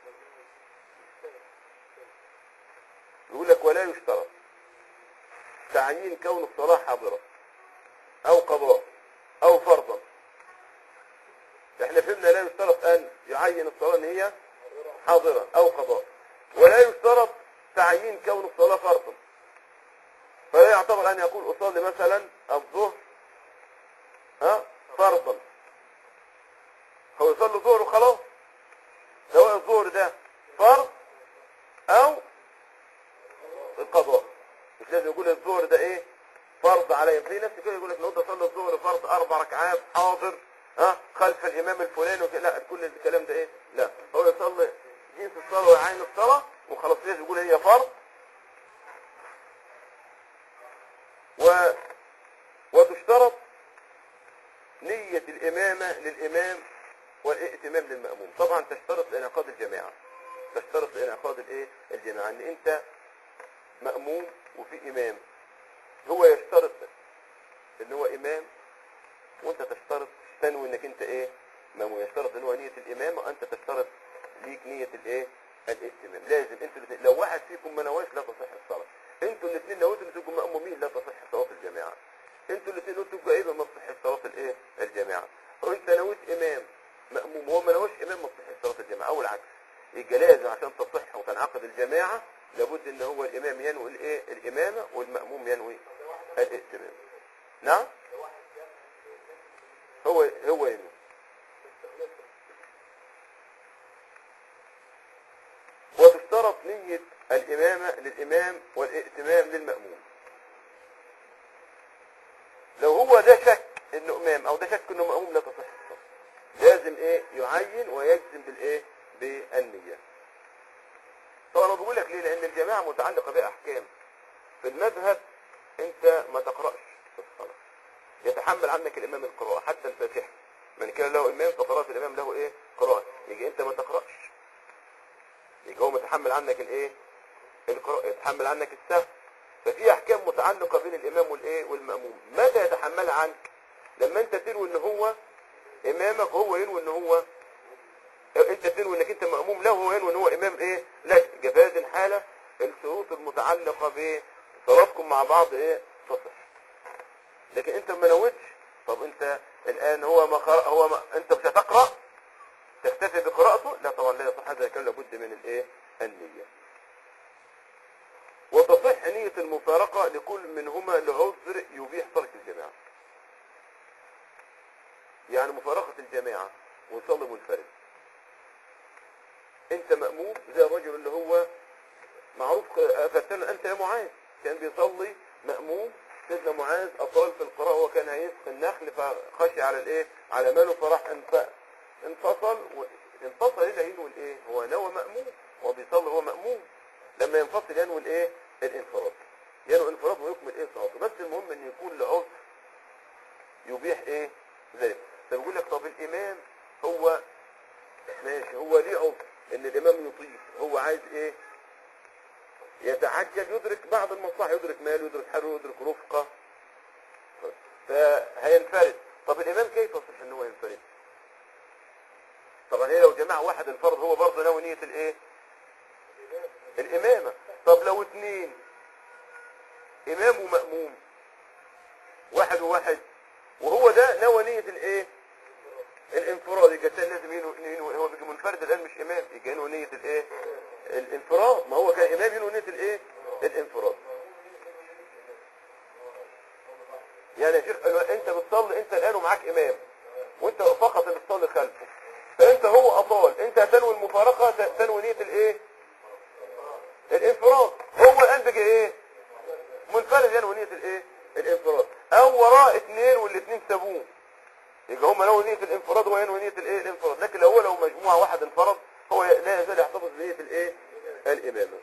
يقول لك ولا يشترط تعيين كون الصلاه حاضره او قضاء او فرضا احنا فهمنا لا يشترط ان يعين الصلاه ان هي حاضره او قضاء ولا يشترط تعيين كون الصلاه فرضا فلا يعتبر ان يقول اصلي مثلا الظهر ها فرضا هو يصلي الظهر وخلاص سواء الظهر ده فرض او القضاء مش لازم يقول الظهر ده ايه فرض عليا في ناس كده يقول لك لو انت صلي الظهر فرض اربع ركعات حاضر ها خلف الامام الفلاني وكده لا كل الكلام ده ايه لا هو يصلي جنس الصلاه ويعين الصلاه وخلاص لازم يقول هي فرض و وتشترط نية الإمامة للإمام والائتمام للمأموم طبعا تشترط لانعقاد الجماعة تشترط لانعقاد الايه الجماعة ان انت مأموم وفي إمام هو يشترط ان هو إمام وانت تشترط تنوي انك انت ايه مأموم يشترط ان هو نية الإمام وانت تشترط ليك نية الايه الائتمام لازم انتوا الاثنين لو واحد فيكم ما نواش لا تصح الصلاة انتوا الاثنين لو انتوا تبقوا مأمومين لا تصح صلاة الجماعة انتوا الاثنين قلتوا تبقى ايه ما تصح صلاة الايه الجماعة وانت نويت امام مأموم هو ما نواش امام ما تصح صلاة الجماعة او العكس يبقى لازم عشان تصح وتنعقد الجماعة لابد ان هو الامام ينوي الايه الامامة والمأموم ينوي الائتمام نعم هو هو ينوي وتشترط نية الإمامة للإمام والائتمام للمأموم لو هو ده شك انه امام او ده شك انه مأموم لا تصح الصلاة لازم ايه يعين ويجزم بالايه بالنية طبعا انا بقول لك ليه لان الجماعة متعلقة باحكام في المذهب انت ما تقرأش في الصلاة يتحمل عنك الامام القراءة حتى الفاتحة من كان له امام فقراءة الامام له ايه قراءة يجي انت ما تقرأش يجي هو متحمل عنك الايه القراءة يتحمل عنك السهو ففي احكام متعلقة بين الامام والايه والمأموم متى يتحملها عنك لما انت تنوي ان هو امامك وهو ينوي ان هو انت تنوي انك انت مأموم له وهو ينوي ان هو امام ايه لك في هذه الحالة الشروط المتعلقة بصلاتكم مع بعض ايه تصح لكن انت ما نويتش طب انت الان هو ما قرأ هو ما انت مش هتقرأ تكتفي بقراءته لا طبعا لا يصح هذا كان لابد من الايه النية وتصح نية المفارقة لكل منهما لعذر يبيح ترك الجماعة يعني مفارقة الجماعة ويصلي منفرد انت مأموم زي الرجل اللي هو معروف فتنا انت يا معاذ كان بيصلي مأموم سيدنا معاذ اطال في القراءة وكان هيسقي النخل فخشي على الايه على ماله فراح انف- انفصل و... انفصل الى ينوي الايه هو نوى مأموم هو بيصلي هو مأموم لما ينفصل ينوي الايه الانفراد ينوي الانفراد ويكمل ايه صلاته بس المهم ان يكون لعذر يبيح ايه ذلك فبيقول لك طب الامام هو ماشي هو ليه عذر ان الامام يطيل هو عايز ايه يتعجل يدرك بعض المصلحة يدرك ماله يدرك حاله يدرك رفقه فهينفرد طب الامام كيف يصح ان هو ينفرد طبعا هي لو جماعة واحد انفرد هو برضه ناوي نية الايه الامامة طب لو اتنين امام ومأموم واحد وواحد وهو ده نوى نية الايه الانفراد يبقى الثاني لازم ينوي ينوي- هو بيجي منفرد الان مش امام يبقى ينوي نية الايه الانفراد ما هو كان امام ينوي نية الايه الانفراد يعني يا شيخ الو- انت بتصلي انت الان ومعاك امام وانت فقط اللي بتصلي خلفه فانت هو اطال انت هتنوي المفارقه ت- تنوي نيه الايه الانفراد هو الان بقى ايه منفرد ينوي نيه الايه الانفراد او وراه اثنين والاثنين سابوه يبقى هم نووا نيه الانفراد وهو ينوي نيه الايه الانفراد لكن لو هو لو مجموعه واحد انفرد هو لا يزال يحتفظ بنيه الايه الامامه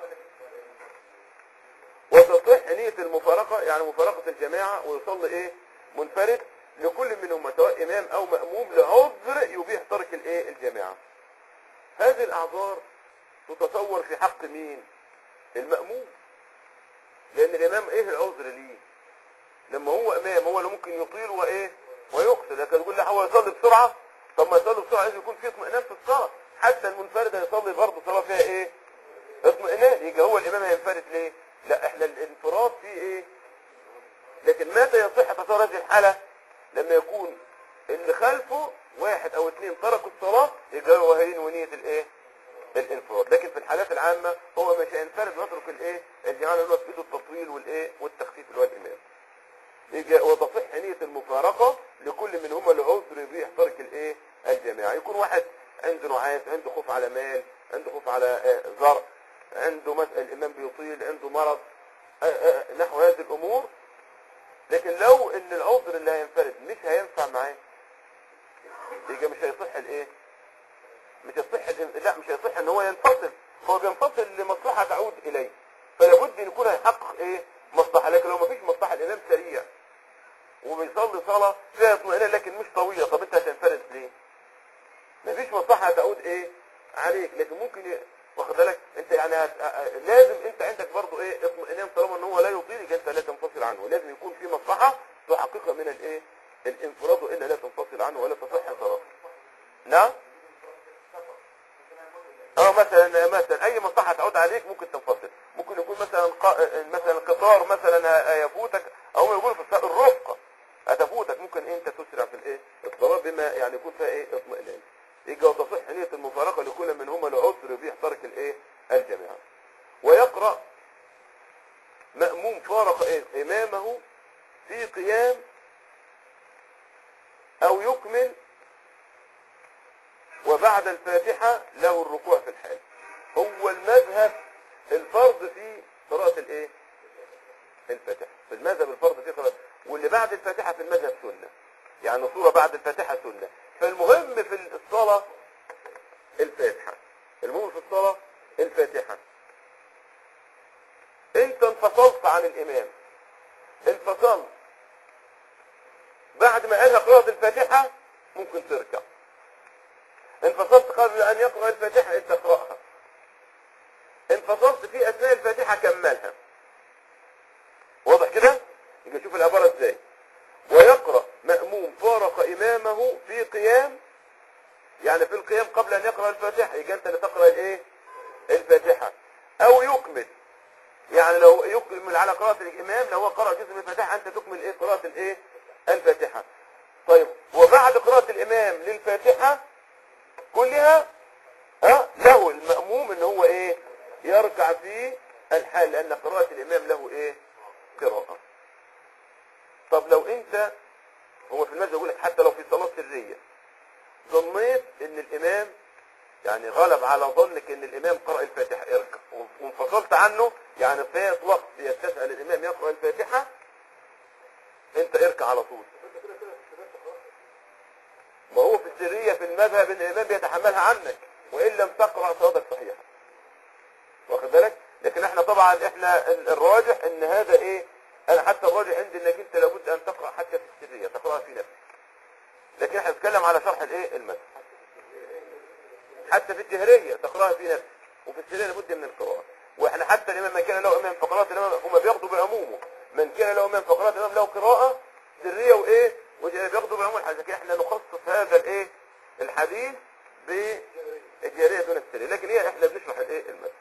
وتصح نية المفارقة يعني مفارقة الجماعة ويصلي ايه منفرد لكل منهم سواء امام او مأموم لعذر يبيح ترك الايه الجماعة هذه الاعذار تتصور في حق مين المأموم لان الامام ايه العذر ليه لما هو امام هو اللي ممكن يطيل وايه ويقصر لكن تقول لي هو يصلي بسرعة طب ما يصلي بسرعة لازم يكون في اطمئنان في الصلاة حتى المنفرد هيصلي برضه صلاة فيها ايه اطمئنان يبقى هو الامام هينفرد ليه لا احنا الانفراد فيه ايه لكن متى يصح تصور هذه الحالة لما يكون اللي خلفه واحد او اثنين تركوا الصلاة يبقى هو هينوي نية الايه الانفراد لكن في الحالات العامة هو مش هينفرد ويترك الايه الجماعة اللي هو في ايده التطويل والايه والتخفيف اللي هو الامام يجي وتصح نية المفارقة لكل منهما لعذر يبيح ترك الايه الجماعة يكون واحد عنده نعاس عنده خوف على مال عنده خوف على آه، زرع عنده مثلا الامام بيطيل عنده مرض آه، آه، نحو هذه الامور لكن لو ان العذر اللي هينفرد مش هينفع معاه يبقى مش هيصح الايه مش هيصح الإن- لا مش هيصح ان هو ينفصل هو بينفصل لمصلحة تعود اليه فلابد ان يكون هيحقق ايه مصلحة لكن لو مفيش مصلحة الامام سريع وبيصلي صلاة فيها اطمئنان لكن مش طويلة طب انت هتنفرد ليه مفيش مصلحة هتعود ايه عليك لكن ممكن ي... واخد بالك انت يعني هت... لازم انت عندك برضو ايه اطمئنان طالما ان هو لا يطيلك انت لا تنفصل عنه لازم يكون في مصلحة تحققها من الايه الانفراد والا لا تنفصل عنه ولا تصح صلاته نعم اه مثلا مثلا اي مصلحة تعود عليك ممكن تنفصل ممكن يكون مثلا ق... مثلا قطار مثلا هيفوتك او ما يقولوا في الس- الرفقة هتفوتك ممكن انت تسرع في الايه الصلاة بما يعني يكون فيها ايه اطمئنان يجي وتصح نية المفارقة لكل منهما لعذر يبيح ترك الايه الجماعة ويقرأ مأموم فارق إيه؟ امامه في قيام او يكمل وبعد الفاتحة له الركوع في الحال هو المذهب الفرض في قراءة الايه الفاتحة في المذهب الفرض في قراءة واللي بعد الفاتحة في المذهب سنة يعني صورة بعد الفاتحة سنة فالمهم في الصلاة الفاتحة المهم في الصلاة الفاتحة انت انفصلت عن الامام انفصلت بعد ما قال قراءة الفاتحة ممكن تركع انفصلت قبل ان يقرأ الفاتحة انت اقرأها انفصلت في اثناء الفاتحة كملها واضح كده يبقى شوف العبارة ازاي ويقرأ مأموم فارق امامه في قيام يعني في القيام قبل ان يقرأ الفاتحة يبقى انت اللي تقرأ الايه الفاتحة او يكمل يعني لو يكمل على قراءة الامام لو هو قرأ جزء من الفاتحة انت تكمل ايه قراءة الايه الفاتحة طيب وبعد قراءة الامام للفاتحة كلها ها له المأموم ان هو ايه يركع في الحال لان قراءة الامام له ايه قراءة طب لو انت هو في المسجد يقول لك حتى لو في صلاة سرية ظنيت ان الامام يعني غلب على ظنك ان الامام قرأ الفاتحة اركع وانفصلت عنه يعني فات وقت يتسع الامام يقرأ الفاتحة انت اركع على طول ما هو في السرية في المذهب ان الامام بيتحملها عنك وان لم تقرأ صلاتك صحيحة واخد بالك لكن احنا طبعا احنا ال- الراجح ان هذا ايه انا حتى الراجح عندي انك انت لابد ان تقرأ حتى في السرية تقرأها في نفسك لكن احنا بنتكلم على شرح الايه المذهب حتى في الجهرية تقرأها في نفسك وفي السرية لابد من القراءة واحنا حتى الامام من كان له امام فقرات الامام هم بياخدوا بعمومه من كان له امام فقرات الامام له قراءة سرية وايه وبياخدوا بعموم الحديث لكن احنا نخصص هذا الايه الحديث بالجهرية دون السرية لكن هي احنا بنشرح الايه المذهب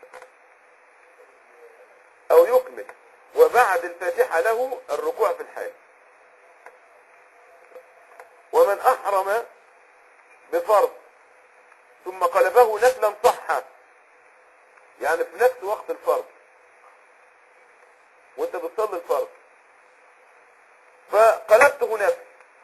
او يكمل وبعد الفاتحة له الركوع في الحال ومن احرم بفرض ثم قلبه نفلا صح يعني في نفس وقت الفرض وانت بتصلي الفرض فقلبته نفل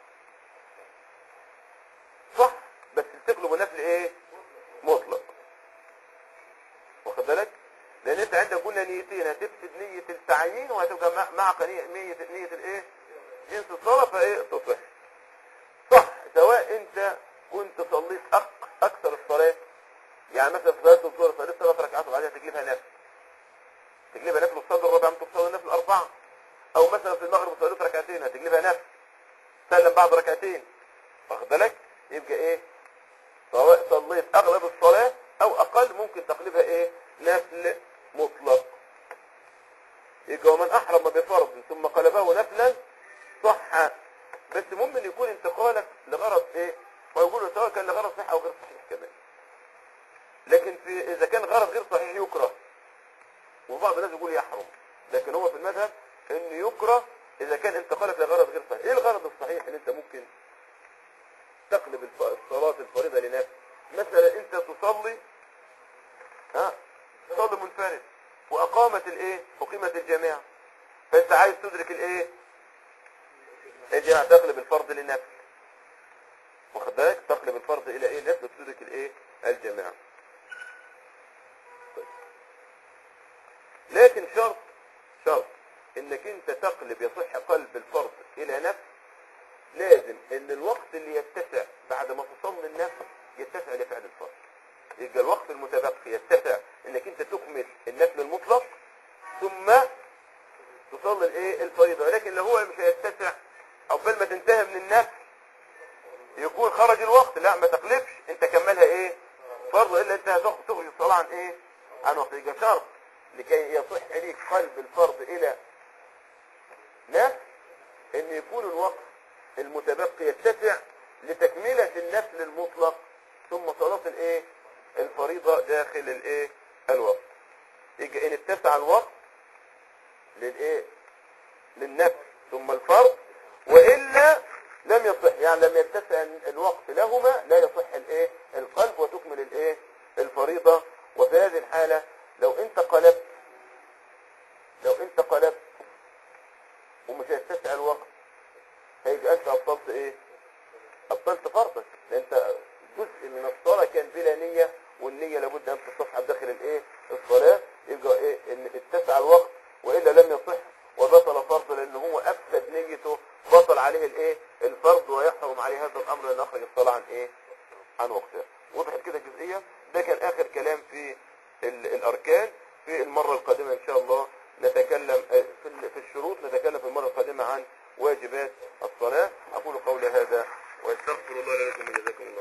صح بس تقلب نفل ايه مطلق واخد بالك لان انت عندك قلنا نيتين هتفسد نية التعيين وهتبقى مع مع نية نية, نية الايه جنس الصلاة فايه تصح صح سواء انت كنت صليت أك اكثر الصلاة يعني مثلا في صلاة الظهر صليت ثلاث ركعات وبعدين تقلبها نفل تقلبها نفل وتصلي الربع ممكن تصلي نفل أربعة أو مثلا في المغرب صليت ركعتين هتقلبها نفل سلم بعد ركعتين واخد بالك يبقى ايه سواء صليت اغلب الصلاة او اقل ممكن تقلبها ايه نفل مطلق يبقى ومن احرم بفرض ثم قلبه نفلا صح بس ممكن يكون انتقالك لغرض ايه ويقولوا سواء كان لغرض صحيح او غير صحيح كمان لكن في اذا كان غرض غير صحيح يكره وبعض الناس يقول يحرم لكن هو في المذهب انه يكره اذا كان انتقالك لغرض غير صحيح ايه الغرض الصحيح اللي انت ممكن تقلب الف- الصلاة الفريضة لنفسك مثلا انت تصلي ها تصلي منفرد واقامت الايه اقيمت الجماعة فانت عايز تدرك الايه الجماعة تقلب الفرض لنفسك واخد بالك تقلب الفرض الى ايه نفسك تدرك الايه الجماعة طيب. لكن شرط شرط انك انت تقلب يصح قلب الفرض الى نفس لازم ان الوقت اللي يتسع بعد ما تصلي النفس يتسع لفعل الفرض يبقى الوقت المتبقي يتسع انك انت تكمل النفل المطلق ثم تصلي الايه الفريضه ولكن لو هو مش هيتسع عقبال ما تنتهي من النفل يكون خرج الوقت لا ما تقلبش انت كملها ايه فرض الا انت هتخ- تخرج الصلاه عن ايه عن وقت يبقى شرط لكي يصح ليك قلب الفرض الى نفل ان يكون الوقت المتبقي يتسع لتكملة النفل المطلق ثم صلاة الايه الفريضة داخل الايه الوقت يجي ان اتسع الوقت للايه للنفل ثم الفرض والا لم يصح يعني لم يتسع الوقت لهما لا يصح الايه القلب وتكمل الايه الفريضة وفي هذه الحالة لو انت قلبت لو انت قلبت ومش هيتسع الوقت هيبقى انت ابطلت ايه ابطلت فرضك لان انت جزء من الصلاة كان بلا نية والنية لابد ان تستصحب داخل الايه الصلاة يبقى ايه ان اتسع الوقت والا لم يصح وبطل فرض لان هو افسد نيته بطل عليه الايه الفرض ويحرم عليه هذا الامر لان اخرج الصلاة عن ايه عن وقتها وضحت كده الجزئية ده كان اخر كلام في ال- الاركان في المرة القادمة ان شاء الله نتكلم آه، في ال- في الشروط نتكلم في المرة القادمة عن واجبات الصلاة اقول قولي هذا واستغفر الله لكم وجزاكم الله